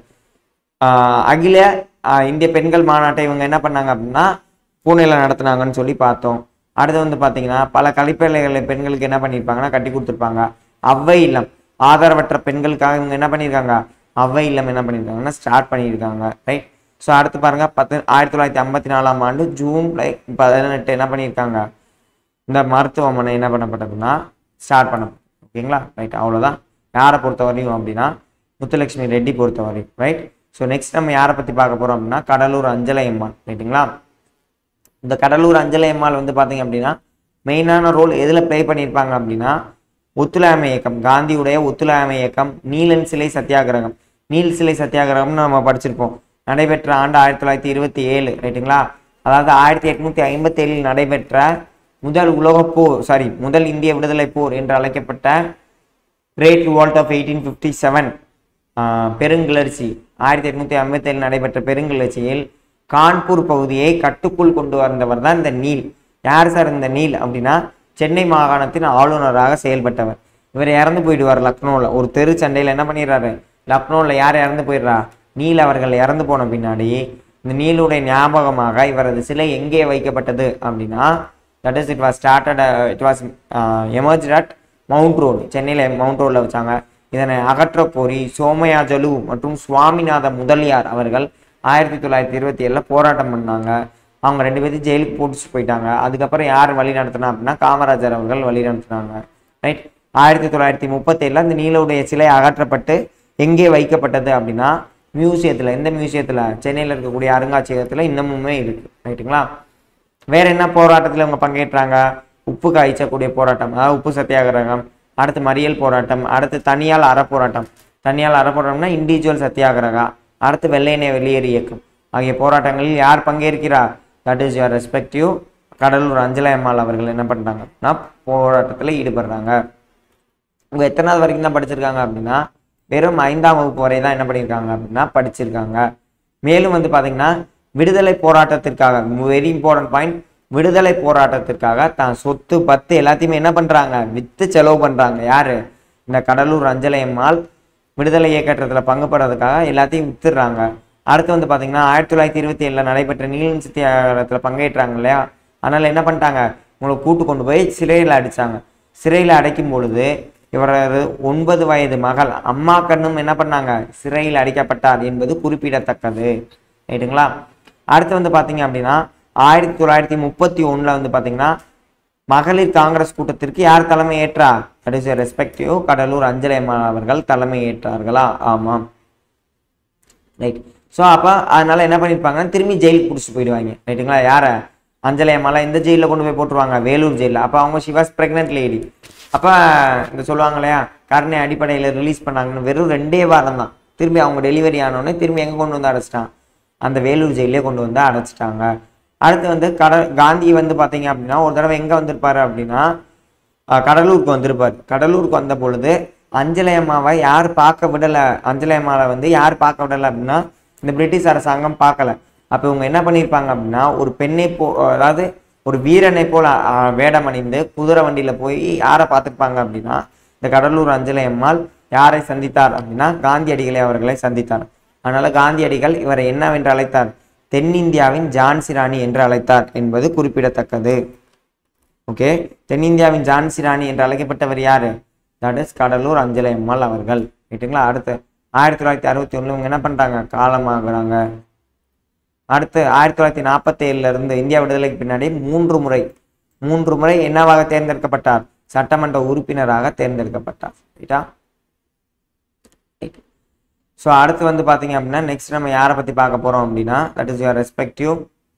S1: ஆஹ் அகில ஆஹ் இந்திய பெண்கள் மாநாட்டை இவங்க என்ன பண்ணாங்க அப்படின்னா பூனேல நடத்துனாங்கன்னு சொல்லி பார்த்தோம் அடுத்து வந்து பார்த்தீங்கன்னா பல கழிப்பறைகளை பெண்களுக்கு என்ன பண்ணியிருப்பாங்கன்னா கட்டி கொடுத்துருப்பாங்க அவ்வை இல்லம் ஆதரவற்ற பெண்களுக்காக இவங்க என்ன பண்ணியிருக்காங்க அவ்வை இல்லம் என்ன பண்ணியிருக்காங்கன்னா ஸ்டார்ட் பண்ணியிருக்காங்க ரைட் ஸோ அடுத்து பாருங்க பத்து ஆயிரத்தி தொள்ளாயிரத்தி ஐம்பத்தி நாலாம் ஆண்டு ஜூன் லைக் பதினெட்டு என்ன பண்ணியிருக்காங்க இந்த மருத்துவமனை என்ன பண்ணப்பட்டதுன்னா ஸ்டார்ட் பண்ண ஓகேங்களா ரைட் அவ்வளோதான் யாரை பொறுத்த வரையும் அப்படின்னா முத்துலட்சுமி ரெட்டி பொறுத்த வரையும் ரைட் ஸோ நெக்ஸ்ட் நம்ம யாரை பற்றி பார்க்க போகிறோம் அப்படின்னா கடலூர் அஞ்சலை அம்மாள் ரைட்டுங்களா இந்த கடலூர் அஞ்சலை அம்மாள் வந்து பார்த்தீங்க அப்படின்னா மெயினான ரோல் எதில் ப்ளே பண்ணியிருப்பாங்க அப்படின்னா ஒத்துழையாமை இயக்கம் காந்தியுடைய ஒத்துழையாமை இயக்கம் நீலன் சிலை சத்தியாகிரகம் நீல் சிலை சத்தியாகிரகம்னு நம்ம படிச்சிருப்போம் நடைபெற்ற ஆண்டு ஆயிரத்தி தொள்ளாயிரத்தி இருபத்தி ஏழு ரைட்டுங்களா அதாவது ஆயிரத்தி எட்நூத்தி ஐம்பத்தி ஏழில் நடைபெற்ற முதல் உலகப் போர் சாரி முதல் இந்திய விடுதலை போர் என்று அழைக்கப்பட்ட great revolt of eighteen fifty seven பெருங்கிளர்ச்சி ஆயிரத்தி எட்நூத்தி ஐம்பத்தி ஏழு நடைபெற்ற பெருங்கிளர்ச்சியில் கான்பூர் பகுதியை கட்டுக்குள் கொண்டு வந்தவர் தான் இந்த நீல் யார் சார் இந்த நீல் அப்படின்னா சென்னை மாகாணத்தின் ஆளுநராக செயல்பட்டவர் இவர் இறந்து போயிடுவார் லக்னோவில் ஒரு தெரு சண்டையில் என்ன பண்ணிடுறாரு லக்னோவில் யார் இறந்து போயிடுறா நீல் அவர்கள் இறந்து போன பின்னாடி இந்த நீலுடைய ஞாபகமாக இவரது சிலை எங்கே வைக்கப்பட்டது அப்படின்னா that is it was started it was emerge at mount road சென்னையில் மவுண்ட் ரோடில் வச்சாங்க இதனை அகற்ற கோரி சோமயாஜலு மற்றும் சுவாமிநாத முதலியார் அவர்கள் ஆயிரத்தி தொள்ளாயிரத்தி இருபத்தி ஏழில் போராட்டம் பண்ணாங்க அவங்க ரெண்டு பேரும் ஜெயிலுக்கு போட்டுச்சு போயிட்டாங்க அதுக்கப்புறம் யார் வழி நடத்தினா அப்படின்னா காமராஜர் அவர்கள் வழி நடத்தினாங்க ரைட் ஆயிரத்தி தொள்ளாயிரத்தி முப்பத்தேழில் அந்த நீலவுடைய சிலை அகற்றப்பட்டு எங்கே வைக்கப்பட்டது அப்படின்னா மியூசியத்தில் எந்த மியூசியத்தில் சென்னையில் இருக்கக்கூடிய அருங்காட்சியகத்தில் இன்னமுமே இருக்கு ரைட்டுங்களா வேற என்ன போராட்டத்தில் இவங்க பங்கேற்றாங்க உப்பு காய்ச்சக்கூடிய போராட்டம் அதாவது உப்பு சத்தியாகிரகம் அடுத்து மறியல் போராட்டம் அடுத்து தனியால் அறப்போராட்டம் தனியால் அறப்போராட்டம்னா இண்டிவிஜுவல் சத்தியாகிரகா அடுத்து வெள்ளையனே வெளியேறு இயக்கம் ஆகிய போராட்டங்களில் யார் பங்கேற்கிறார் that is your respective Cuddalore Anjalai Ammal அவர்கள் என்ன பண்றாங்கன்னா போராட்டத்தில் ஈடுபடுறாங்க இவங்க எத்தனாவது வரைக்கும் தான் படிச்சிருக்காங்க அப்படின்னா வெறும் ஐந்தாம் வகுப்பு வரை தான் என்ன பண்ணியிருக்காங்க அப்படின்னா படிச்சிருக்காங்க மேலும் வந்து பாத்தீங்கன்னா விடுதலை போராட்டத்திற்காக வெரி இம்பார்ட்டன்ட் பாயிண்ட் விடுதலை போராட்டத்திற்காக தான் சொத்து பத்து எல்லாத்தையுமே என்ன பண்றாங்க வித்து செலவு பண்றாங்க யாரு இந்த கடலூர் அஞ்சலை அம்மாள் விடுதலை இயக்கத்தில் பங்கு பெறதுக்காக எல்லாத்தையும் வித்துடுறாங்க அடுத்து வந்து பாத்தீங்கன்னா ஆயிரத்தி தொள்ளாயிரத்தி இருபத்தி ஏழுல நடைபெற்ற நீலன் சத்தியாகிரகத்தில் பங்கேற்றாங்க இல்லையா அதனால என்ன பண்ணிட்டாங்க உங்களை கூட்டு கொண்டு போய் சிறையில் அடிச்சாங்க சிறையில் அடைக்கும் பொழுது இவரது ஒன்பது வயது மகள் அம்மா கண்ணும் என்ன பண்ணாங்க சிறையில் அடைக்கப்பட்டார் என்பது குறிப்பிடத்தக்கது ரைட்டுங்களா அடுத்து வந்து பாத்தீங்க அப்படின்னா ஆயிரத்தி தொள்ளாயிரத்தி முப்பத்தி ஒண்ணுல வந்து பாத்தீங்கன்னா மகளிர் காங்கிரஸ் கூட்டத்திற்கு யார் தலைமை ஏற்றா that is respective Cuddalore Anjalai Amma அவர்கள் தலைமை ஏற்றார்களா ஆமாம் ரைட் ஸோ அப்போ அதனால என்ன பண்ணியிருப்பாங்கன்னா திரும்பி ஜெயிலுக்கு பிடிச்சி போயிடுவாங்க ரைட்டுங்களா யாரை அஞ்சலி அம்மாலாம் இந்த ஜெயிலில் கொண்டு போய் போட்டுருவாங்க வேலூர் ஜெயிலில் அப்போ அவங்க ஷிவாஸ் பிரெக்னென்ட் லேடி அப்போ இந்த சொல்லுவாங்க இல்லையா கருணை அடிப்படையில் ரிலீஸ் பண்ணாங்கன்னு வெறும் ரெண்டே வாரம் தான் திரும்பி அவங்க டெலிவரி ஆனோடனே திரும்பி எங்கே கொண்டு வந்து அடைச்சிட்டான் அந்த வேலூர் ஜெயிலே கொண்டு வந்து அடைச்சிட்டாங்க அடுத்து வந்து கட காந்தி வந்து பார்த்தீங்க அப்படின்னா ஒரு தடவை எங்கே வந்திருப்பாரு அப்படின்னா அஹ் கடலூருக்கு வந்திருப்பார் கடலூருக்கு வந்த பொழுது அஞ்சலை அம்மாவை யார் பார்க்க விடலை அஞ்சலை அம்மாவை வந்து யார் பார்க்க விடலை அப்படின்னா இந்த பிரிட்டிஷ் அரசாங்கம் பார்க்கல அப்போ இவங்க என்ன பண்ணியிருப்பாங்க அப்படின்னா ஒரு பெண்ணை போ அதாவது ஒரு வீரனை போல அஹ், வேடம் அணிந்து குதிரை வண்டியில் போய் யாரை பார்த்துருப்பாங்க அப்படின்னா இந்த கடலூர் அஞ்சலை அம்மாள் யாரை சந்தித்தார் அப்படின்னா காந்தியடிகளை அவர்களை சந்தித்தார் அதனால காந்தியடிகள் இவரை என்னவென்று அழைத்தார் தென்னிந்தியாவின் ஜான்சி ராணி என்று அழைத்தார் என்பது குறிப்பிடத்தக்கது ஓகே தென்னிந்தியாவின் ஜான்சி ராணி என்று அழைக்கப்பட்டவர் யாரு தட் இஸ் கடலூர் அஞ்சலை அம்மாள் அவர்கள் ரைட்டுங்களா அடுத்து ஆயிரத்தி தொள்ளாயிரத்தி அறுபத்தி ஒண்ணுல இவங்க என்ன பண்றாங்க காலமாகுறாங்க அடுத்து ஆயிரத்தி தொள்ளாயிரத்தி நாற்பத்தி ஏழுல இருந்து இந்தியா விடுதலைக்கு பின்னாடி மூன்று முறை மூன்று முறை என்னவாக தேர்ந்தெடுக்கப்பட்டார் சட்டமன்ற உறுப்பினராக தேர்ந்தெடுக்கப்பட்டார் ரைட்டா ஸோ அடுத்து வந்து பார்த்தீங்க அப்படின்னா நெக்ஸ்ட் நம்ம யாரை பற்றி பார்க்க போகிறோம் அப்படின்னா that is your respective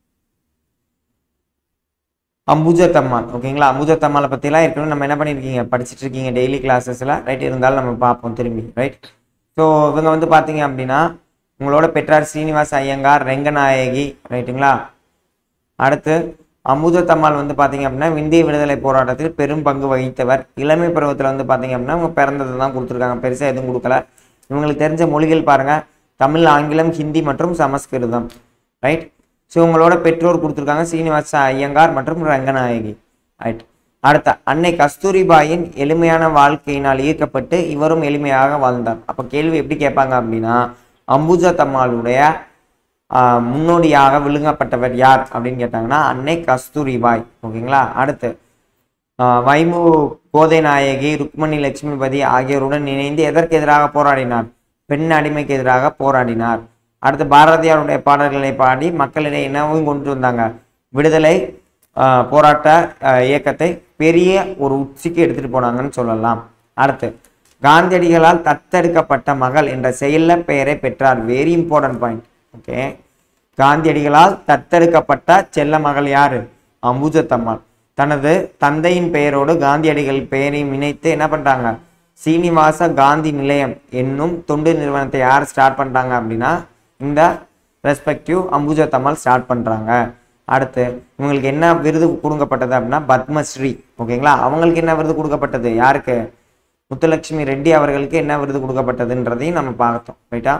S1: Ambujathammal ஓகேங்களா அம்புஜத்தம்மாளை பற்றிலாம் ஏற்கனவே நம்ம என்ன பண்ணியிருக்கீங்க படிச்சுட்டு இருக்கீங்க டெய்லி கிளாஸஸில் ரைட் இருந்தாலும் நம்ம பார்ப்போம் திரும்பி ரைட் ஸோ இவங்க வந்து பார்த்தீங்க அப்படின்னா உங்களோட பெற்றார் ஸ்ரீனிவாஸ் ஐயங்கார் ரெங்கநாயகி ரைட்டுங்களா அடுத்து அமுதத்தம்மாள் வந்து பார்த்தீங்க அப்படின்னா இந்திய விடுதலை போராட்டத்தில் பெரும் பங்கு வகித்தவர் இளமை பருவத்தில் வந்து பார்த்தீங்க அப்படின்னா அவங்க பிறந்ததை தான் கொடுத்துருக்காங்க பெருசாக எதுவும் கொடுக்கல இவங்களுக்கு தெரிஞ்ச மொழிகள் பாருங்க தமிழ் ஆங்கிலம் ஹிந்தி மற்றும் சமஸ்கிருதம் ரைட் ஸோ உங்களோட பெற்றோர் கொடுத்துருக்காங்க சீனிவாச ஐயங்கார் மற்றும் ரங்கநாயகி ரைட் அடுத்த அன்னை கஸ்தூரிபாயின் எளிமையான வாழ்க்கையினால் ஈர்க்கப்பட்டு இவரும் எளிமையாக வாழ்ந்தார் அப்போ கேள்வி எப்படி கேட்பாங்க அப்படின்னா அம்புஜா தம்மாளுடைய ஆஹ், முன்னோடியாக விழுங்கப்பட்டவர் யார் அப்படின்னு கேட்டாங்கன்னா அன்னை கஸ்தூரிபாய் ஓகேங்களா அடுத்து ஆஹ், வைமு கோதை நாயகி ருக்மணி லட்சுமிபதி ஆகியோருடன் இணைந்து எதற்கு எதிராக போராடினார் பெண் அடிமைக்கு எதிராக போராடினார் அடுத்து பாரதியாருடைய பாடல்களை பாடி மக்களிடையே என்னவும் கொண்டு வந்தாங்க விடுதலை ஆஹ், போராட்ட ஆஹ், இயக்கத்தை பெரிய ஒரு உச்சிக்கு எடுத்துட்டு போனாங்கன்னு சொல்லலாம் அடுத்து காந்தியடிகளால் தத்தெடுக்கப்பட்ட மகள் என்ற செயல்ல பெயரை பெற்றார் வெரி இம்பார்ட்டன்ட் பாயிண்ட் ஓகே காந்தியடிகளால் தத்தெடுக்கப்பட்ட செல்ல மகள் யாரு அம்புஜத்தம்மாள் தனது தந்தையின் பெயரோடு காந்தியடிகள் பெயரையும் இணைத்து என்ன பண்றாங்க சீனிவாச காந்தி நிலையம் என்னும் தொண்டு நிறுவனத்தை யார் ஸ்டார்ட் பண்றாங்க அப்படின்னா இந்த ரெஸ்பெக்டிவ் அம்புஜத்தம்மாள் ஸ்டார்ட் பண்றாங்க அடுத்து இவங்களுக்கு என்ன விருது கொடுக்கப்பட்டது அப்படின்னா பத்மஸ்ரீ ஓகேங்களா அவங்களுக்கு என்ன விருது கொடுக்கப்பட்டது யாருக்கு முத்துலட்சுமி ரெட்டி அவர்களுக்கு என்ன விருது கொடுக்கப்பட்டதுன்றதையும் நம்ம பார்த்தோம் ரைட்டா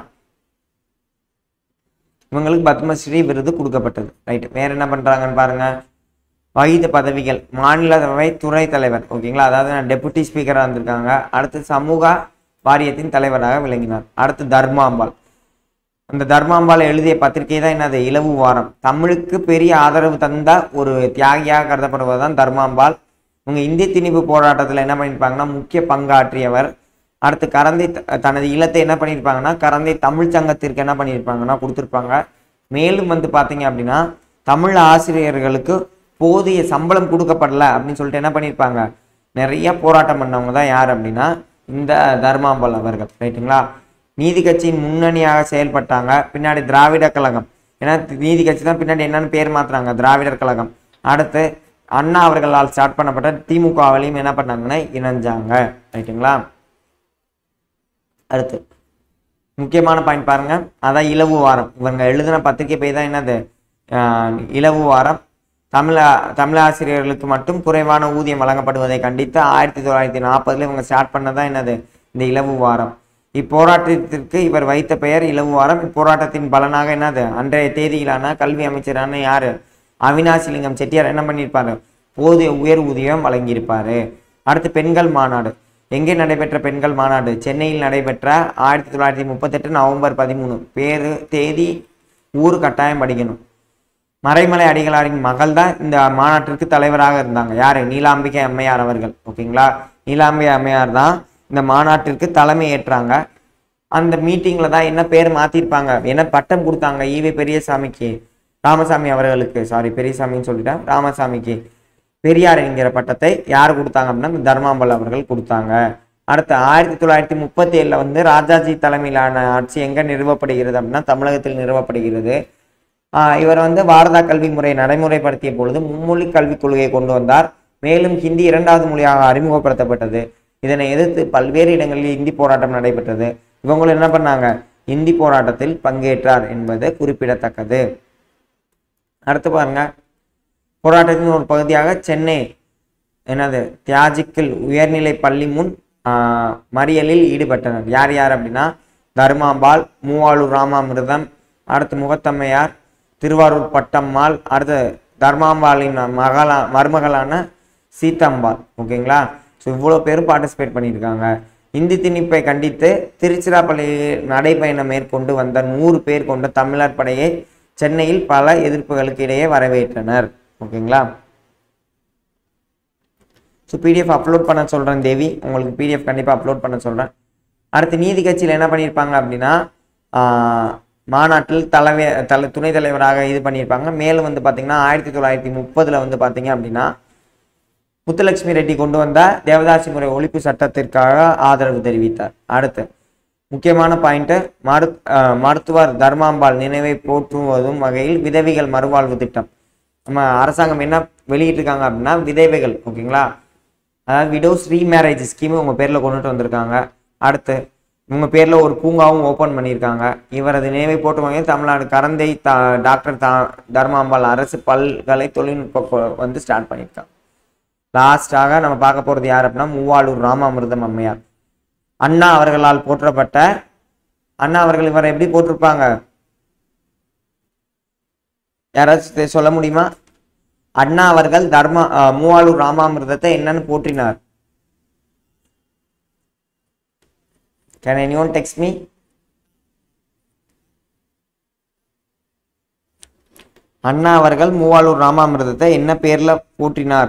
S1: இவங்களுக்கு பத்மஸ்ரீ விருது கொடுக்கப்பட்டது ரைட் வேற என்ன பண்றாங்கன்னு பாருங்க வகித பதவிகள் மாநிலவை துறை தலைவர் ஓகேங்களா அதாவது டெபுட்டி ஸ்பீக்கராக இருந்திருக்காங்க அடுத்து சமூக வாரியத்தின் தலைவராக விளங்கினார் அடுத்து தர்மாம்பாள் அந்த தர்மாம்பாள் எழுதிய பத்திரிகை தான் என்னது இலவு வாரம் தமிழுக்கு பெரிய ஆதரவு தந்த ஒரு தியாகியாக கருதப்படுவதுதான் தர்மாம்பாள் இவங்க இந்திய திணிப்பு போராட்டத்தில் என்ன பண்ணியிருப்பாங்கன்னா முக்கிய பங்காற்றியவர் அடுத்து கரந்தை த- தனது இல்லத்தை என்ன பண்ணியிருப்பாங்கன்னா கரந்தை தமிழ் சங்கத்திற்கு என்ன பண்ணியிருப்பாங்கன்னா கொடுத்துருப்பாங்க மேலும் வந்து பார்த்தீங்க அப்படின்னா தமிழ் ஆசிரியர்களுக்கு போதிய சம்பளம் கொடுக்கப்படல அப்படின்னு சொல்லிட்டு என்ன பண்ணியிருப்பாங்க நிறைய போராட்டம் பண்ணவங்க தான் யார் அப்படின்னா இந்த தர்மாம்பாள் அவர்கள் ரைட்டுங்களா நீதி கட்சியின் முன்னணியாக செயல்பட்டாங்க பின்னாடி திராவிட கழகம் ஏன்னா நீதி கட்சி தான் பின்னாடி என்னன்னு பேர் மாத்துறாங்க திராவிடர் கழகம் அடுத்து அண்ணா அவர்களால் ஸ்டார்ட் பண்ணப்பட்ட திமுகவிலையும் என்ன பண்ணாங்கன்னா இணைஞ்சாங்க ரைட்டுங்களா அடுத்து முக்கியமான பாயிண்ட் பாருங்க அதான் இலவு வாரம் இவங்க எழுதின பத்திரிகை பேர் தான் என்னது ஆஹ் இலவு வாரம் தமிழ தமிழ் ஆசிரியர்களுக்கு மட்டும் குறைவான ஊதியம் வழங்கப்படுவதை கண்டித்து ஆயிரத்தி தொள்ளாயிரத்தி நாற்பதுல இவங்க ஸ்டார்ட் பண்ணதான் என்னது இந்த இலவு வாரம் இப்போராட்டத்திற்கு இவர் வைத்த பெயர் இலவு வாரம் இப்போராட்டத்தின் பலனாக என்னது அன்றைய தேதியிலான கல்வி அமைச்சரான யாரு அவினாசிலிங்கம் செட்டியார் என்ன பண்ணியிருப்பாரு போதிய உயர் ஊதியம் வழங்கியிருப்பாரு அடுத்து பெண்கள் மாநாடு எங்கே நடைபெற்ற பெண்கள் மாநாடு சென்னையில் நடைபெற்ற ஆயிரத்தி தொள்ளாயிரத்தி முப்பத்தெட்டு நவம்பர் பதிமூணு பேரு தேதி ஊர் கட்டாயம் படிக்கணும் மறைமலை அடிகளாரின் மகள் தான் இந்த மாநாட்டிற்கு தலைவராக இருந்தாங்க யாரு நீலாம்பிகை அம்மையார் அவர்கள் ஓகேங்களா நீலாம்பிகை அம்மையார் தான் இந்த மாநாட்டிற்கு தலைமை ஏற்றாங்க அந்த மீட்டிங்ல தான் என்ன பேர் மாத்திருப்பாங்க என்ன பட்டம் கொடுத்தாங்க ஈவே பெரியசாமிக்கு ராமசாமி அவர்களுக்கு சாரி பெரியசாமின்னு சொல்லிட்டேன் ராமசாமிக்கு பெரியார் என்கிற பட்டத்தை யார் கொடுத்தாங்க அப்படின்னா இந்த தர்மாம்பல் அவர்கள் கொடுத்தாங்க அடுத்து ஆயிரத்தி தொள்ளாயிரத்தி முப்பத்தி ஏழுல வந்து ராஜாஜி தலைமையிலான ஆட்சி எங்க நிறுவப்படுகிறது அப்படின்னா தமிழகத்தில் நிறுவப்படுகிறது ஆஹ் இவர் வந்து பாரதா கல்வி முறையை நடைமுறைப்படுத்திய பொழுது மும்மொழி கல்விக் கொள்கையை கொண்டு வந்தார் மேலும் ஹிந்தி இரண்டாவது மொழியாக அறிமுகப்படுத்தப்பட்டது இதனை எதிர்த்து பல்வேறு இடங்களில் இந்தி போராட்டம் நடைபெற்றது இவங்களும் என்ன பண்ணாங்க இந்தி போராட்டத்தில் பங்கேற்றார் என்பது குறிப்பிடத்தக்கது அடுத்து பாருங்க போராட்டத்தின் ஒரு பகுதியாக சென்னை என்னது தியாஜிக்கல் உயர்நிலை பள்ளி முன் ஆஹ், மறியலில் ஈடுபட்டனர் யார் யார் அப்படின்னா தர்மாம்பாள் மூவாளூர் ராமாமிர்தம் அடுத்து முகத்தம்மையார் திருவாரூர் பட்டம்மாள் அடுத்து தர்மாம்பாளின் மகளா மருமகளான சீத்தம்பாள் ஓகேங்களா ஸோ இவ்வளோ பேரும் பார்ட்டிசிபேட் பண்ணியிருக்காங்க இந்தி திணிப்பை கண்டித்து திருச்சிராப்பள்ளியில் நடைபயணம் மேற்கொண்டு வந்த நூறு பேர் கொண்ட தமிழர் படையை சென்னையில் பல எதிர்ப்புகளுக்கு இடையே வரவேற்றனர் ஓகேங்களா ஸோ பிடிஎஃப் அப்லோட் பண்ண சொல்கிறேன் தேவி உங்களுக்கு பிடிஎஃப் கண்டிப்பாக அப்லோட் பண்ண சொல்கிறேன் அடுத்து நீதி கட்சியில் என்ன பண்ணியிருப்பாங்க அப்படின்னா ஆஹ், மாநாட்டில் தலைமை தலை துணைத் தலைவராக இது பண்ணியிருப்பாங்க மேலும் வந்து பார்த்தீங்கன்னா ஆயிரத்தி தொள்ளாயிரத்தி முப்பதில் வந்து பார்த்தீங்க அப்படின்னா முத்துலட்சுமி ரெட்டி கொண்டு வந்த தேவதாசி முறை ஒழிப்பு சட்டத்திற்காக ஆதரவு தெரிவித்தார் அடுத்து முக்கியமான பாயிண்ட் மரு அஹ் மருத்துவர் தர்மாம்பாள் நினைவை போற்றுவதும் வகையில் விதவைகள் மறுவாழ்வு திட்டம் நம்ம அரசாங்கம் என்ன வெளியிட்டிருக்காங்க அப்படின்னா விதவைகள் ஓகேங்களா அதாவது விடோஸ் ரீமேரேஜ் ஸ்கீம் உங்க பேர்ல கொண்டுட்டு வந்திருக்காங்க அடுத்து உங்க பேர்ல ஒரு பூங்காவும் ஓபன் பண்ணியிருக்காங்க இவரது நினைவை போற்றும் வகையில் தமிழ்நாடு கரந்தை த டாக்டர் த தர்மாம்பாள் அரசு பல்கலை தொழில்நுட்ப கொ- வந்து ஸ்டார்ட் பண்ணியிருக்காங்க லாஸ்டாக நம்ம பார்க்க போறது யார் அப்படின்னா மூவாளூர் ராமாமிர்தம் அம்மையார் அண்ணா அவர்களால் போற்றப்பட்ட அண்ணா அவர்கள் இவரை எப்படி போட்டிருப்பாங்க யாராச்சும் தெ- சொல்ல முடியுமா அண்ணா அவர்கள் தர்மா அஹ், மூவாளூர் ராமாமிர்தத்தை என்னன்னு போற்றினார் can anyone text me Anna அவர்கள் மூவாளூர் ராமாமிர்தத்தை என்ன பேர்ல போற்றினார்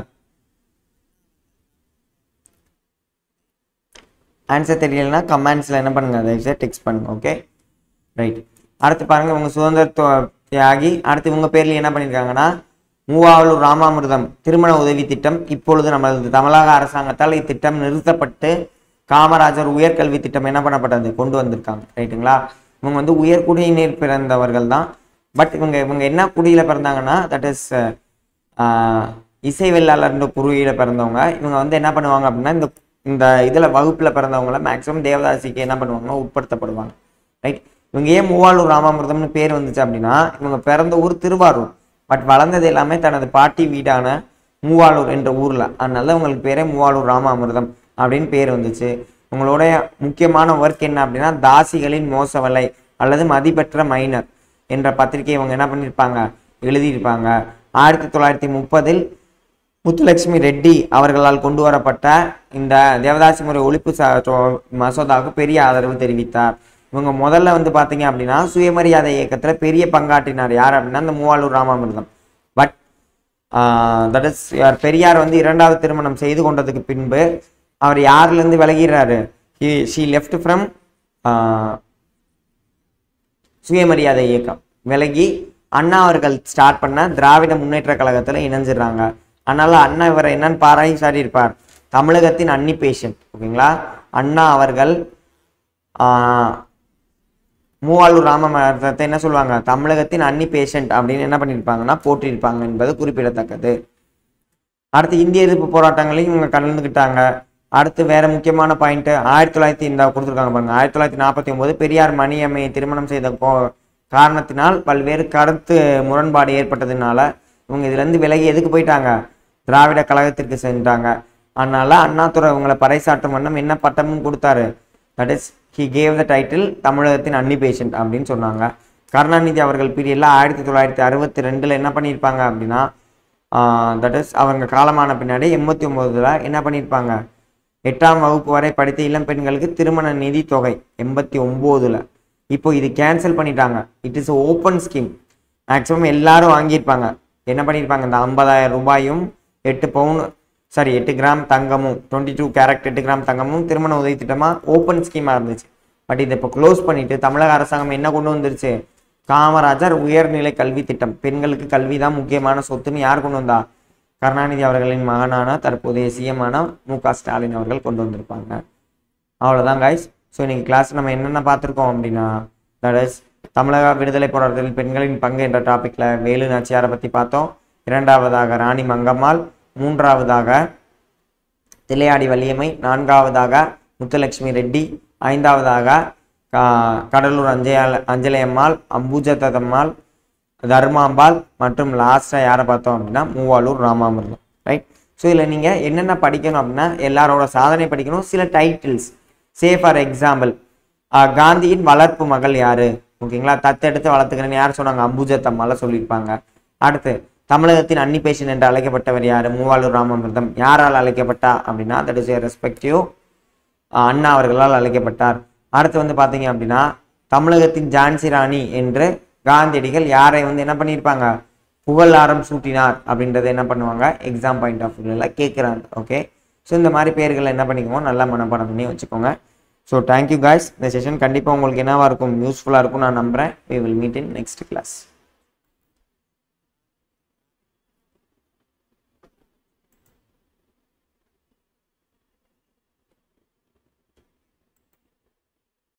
S1: ஆன்சர் தெரியலனா கமெண்ட்ஸில் என்ன பண்ணுங்க தயவுசெய்து டெக்ஸ்ட் பண்ணுங்க ஓகே ரைட் அடுத்து பாருங்க இவங்க சுதந்திர தொ- தியாகி அடுத்து இவங்க பேர்ல என்ன பண்ணியிருக்காங்கன்னா மூவாவலூர் ராமாமிர்தம் திருமண உதவி திட்டம் இப்பொழுது நமது தமிழக அரசாங்கத்தால் இத்திட்டம் நிறுத்தப்பட்டு காமராஜர் உயர்கல்வி திட்டம் என்ன பண்ணப்பட்டது கொண்டு வந்திருக்காங்க ரைட்டுங்களா இவங்க வந்து உயர்குடியினர் பிறந்தவர்கள் தான் பட் இவங்க இவங்க என்ன குடியில பிறந்தாங்கன்னா தட் இஸ் இசை வெள்ளாளர்ன்ற குருவியில பிறந்தவங்க இவங்க வந்து என்ன பண்ணுவாங்க அப்படின்னா இந்த இந்த இதுல வகுப்புல பிறந்தவங்கள மேக்ஸிமம் தேவதாசிக்கு என்ன பண்ணுவாங்கன்னா உட்படுத்தப்படுவாங்க ரைட் இவங்க ஏன் மூவாளூர் ராமாமிர்தம்னு பேர் வந்துச்சு அப்படின்னா இவங்க பிறந்த ஊர் திருவாரூர் பட் வளர்ந்தது எல்லாமே தனது பாட்டி வீடான மூவாளூர் என்ற ஊர்ல அதனால உங்களுக்கு பேரே மூவாளூர் ராமாமிர்தம் அப்படின்னு பேர் வந்துச்சு உங்களுடைய முக்கியமான ஒர்க் என்ன அப்படின்னா தாசிகளின் மோசவலை அல்லது மதிப்பெற்ற மைனர் என்ற பத்திரிகை இவங்க என்ன பண்ணியிருப்பாங்க எழுதியிருப்பாங்க ஆயிரத்தி தொள்ளாயிரத்தி முப்பதில் முத்துலட்சுமி ரெட்டி அவர்களால் கொண்டு வரப்பட்ட இந்த தேவதாசி முறை ஒழிப்பு ச- தொ- மசோதாவுக்கு பெரிய ஆதரவு தெரிவித்தார் இவங்க முதல்ல வந்து பார்த்தீங்க அப்படின்னா சுயமரியாதை இயக்கத்தில் பெரிய பங்காற்றினார் யார் அப்படின்னா இந்த Moovalur Ramamirtham but that is Periyar வந்து இரண்டாவது திருமணம் செய்து கொண்டதுக்கு பின்பு அவர் யார்லேருந்து விலகிறாரு ஷீ லெஃப்ட் ஃப்ரம் சுயமரியாதை இயக்கம் விலகி அண்ணா அவர்கள் ஸ்டார்ட் பண்ண திராவிட முன்னேற்ற கழகத்துல இணைஞ்சிடுறாங்க அதனால அண்ணா இவரை என்னன்னு பாராய் சாரி இருப்பார் தமிழகத்தின் அன்னி பேஷண்ட் ஓகேங்களா அண்ணா அவர்கள் ஆஹ், மூவாளூர் ராமமரத்தை என்ன சொல்லுவாங்க தமிழகத்தின் அன்னி பேஷண்ட் அப்படின்னு என்ன பண்ணியிருப்பாங்கன்னா போற்றியிருப்பாங்க என்பது குறிப்பிடத்தக்கது அடுத்து இந்திய எதிர்ப்பு போராட்டங்களையும் இவங்க கலந்துக்கிட்டாங்க அடுத்து வேற முக்கியமான பாயிண்ட் ஆயிரத்தி தொள்ளாயிரத்தி இந்த கொடுத்துருக்காங்க பாருங்க ஆயிரத்தி தொள்ளாயிரத்தி நாற்பத்தி ஒன்பது பெரியார் மணியம்மையை திருமணம் செய்த கோ- காரணத்தினால் பல்வேறு கருத்து முரண்பாடு ஏற்பட்டதுனால இவங்க இதுல இருந்து விலகி எதுக்கு போயிட்டாங்க திராவிட கழகத்திற்கு சென்றாங்க அதனால அண்ணாதுரை இவங்களை பறைசாற்றும் வண்ணம் என்ன பட்டமும் கொடுத்தாரு that is he gave the title தமிழகத்தின் அன்னி பேஷண்ட் அப்படின்னு சொன்னாங்க கருணாநிதி அவர்கள் பீரியட்ல ஆயிரத்தி தொள்ளாயிரத்தி அறுபத்தி ரெண்டுல என்ன பண்ணியிருப்பாங்க அப்படின்னா தட் இஸ் அவங்க காலமான பின்னாடி எண்பத்தி ஒன்பதுல என்ன பண்ணியிருப்பாங்க எட்டாம் வகுப்பு வரை படித்த இளம் பெண்களுக்கு திருமண நிதி தொகை எண்பத்தி ஒம்போதுல இப்போ இது கேன்சல் பண்ணிட்டாங்க it is open scheme maximum எல்லாரும் வாங்கியிருப்பாங்க என்ன பண்ணியிருப்பாங்க இந்த ஐம்பதாயிரம் ரூபாயும் எட்டு பவுன் சாரி எட்டு கிராம் தங்கமும் டுவெண்ட்டி டூ கேரட் எட்டு கிராம் தங்கமும் திருமண உதவி திட்டமா ஓப்பன் ஸ்கீமா இருந்துச்சு பட் இதை இப்போ க்ளோஸ் பண்ணிட்டு தமிழக அரசாங்கம் என்ன கொண்டு வந்துருச்சு காமராஜர் உயர்நிலை கல்வி திட்டம் பெண்களுக்கு கல்வி தான் முக்கியமான சொத்துன்னு யார் கொண்டு வந்தா கருணாநிதி அவர்களின் மகனான தற்போதைய சிஎம்மான மு க ஸ்டாலின் அவர்கள் கொண்டு வந்திருப்பாங்க அவ்வளோதான் கைஸ் ஸோ இன்னைக்கு கிளாஸ் நம்ம என்னென்ன பார்த்துருக்கோம் அப்படின்னா தட் இஸ் தமிழக விடுதலை போராட்டத்தில் பெண்களின் பங்கு என்ற டாப்பிக்கில் வேலு நாச்சியாரை பற்றி பார்த்தோம் இரண்டாவதாக ராணி மங்கம்மாள் மூன்றாவதாக தில்லையாடி வள்ளியம்மை நான்காவதாக முத்துலட்சுமி ரெட்டி ஐந்தாவதாக கா- கடலூர் அஞ்சையால் அஞ்சலை அம்மாள் அம்புஜத்தம்மாள் தர்மாம்பாள் மற்றும் லாஸ்ட்டாக யாரை பார்த்தோம் அப்படின்னா மூவாலூர் ராமாமிர்தம் ரைட் ஸோ இதில் நீங்கள் என்னென்ன படிக்கணும் அப்படின்னா எல்லாரோட சாதனை படிக்கணும் சில டைட்டில்ஸ் சே ஃபார் எக்ஸாம்பிள் காந்தியின் வளர்ப்பு மகள் யாரு ஓகேங்களா தத்தெடுத்து வளர்த்துக்கிறேன்னு யார் சொன்னாங்க அம்புஜத்தம்மால சொல்லியிருப்பாங்க அடுத்து தமிழகத்தின் அன்னி பேஷன் என்று அழைக்கப்பட்டவர் யாரு மூவாலூர் ராமாமிர்தம் யாரால் அழைக்கப்பட்டா அப்படின்னா that is respective ah Anna அவர்களால் அழைக்கப்பட்டார் அடுத்து வந்து பார்த்தீங்க அப்படின்னா தமிழகத்தின் ஜான்சி ராணி என்று காந்தியடிகள் யாரை வந்து என்ன பண்ணியிருப்பாங்க புகழாரம் சூட்டினார் அப்படின்றத என்ன பண்ணுவாங்க எக்ஸாம் பாயிண்ட் ஆஃப் வியூவில் கேட்குறாங்க ஓகே ஸோ இந்த மாதிரி பேர்களை என்ன பண்ணிக்குவோம் நல்லா மனப்பாடம் பண்ணி வச்சுக்கோங்க ஸோ தேங்க்யூ guys இந்த செஷன் கண்டிப்பாக உங்களுக்கு என்னவா இருக்கும் யூஸ்ஃபுல்லாக இருக்கும் நான் நம்புகிறேன் we will meet in next class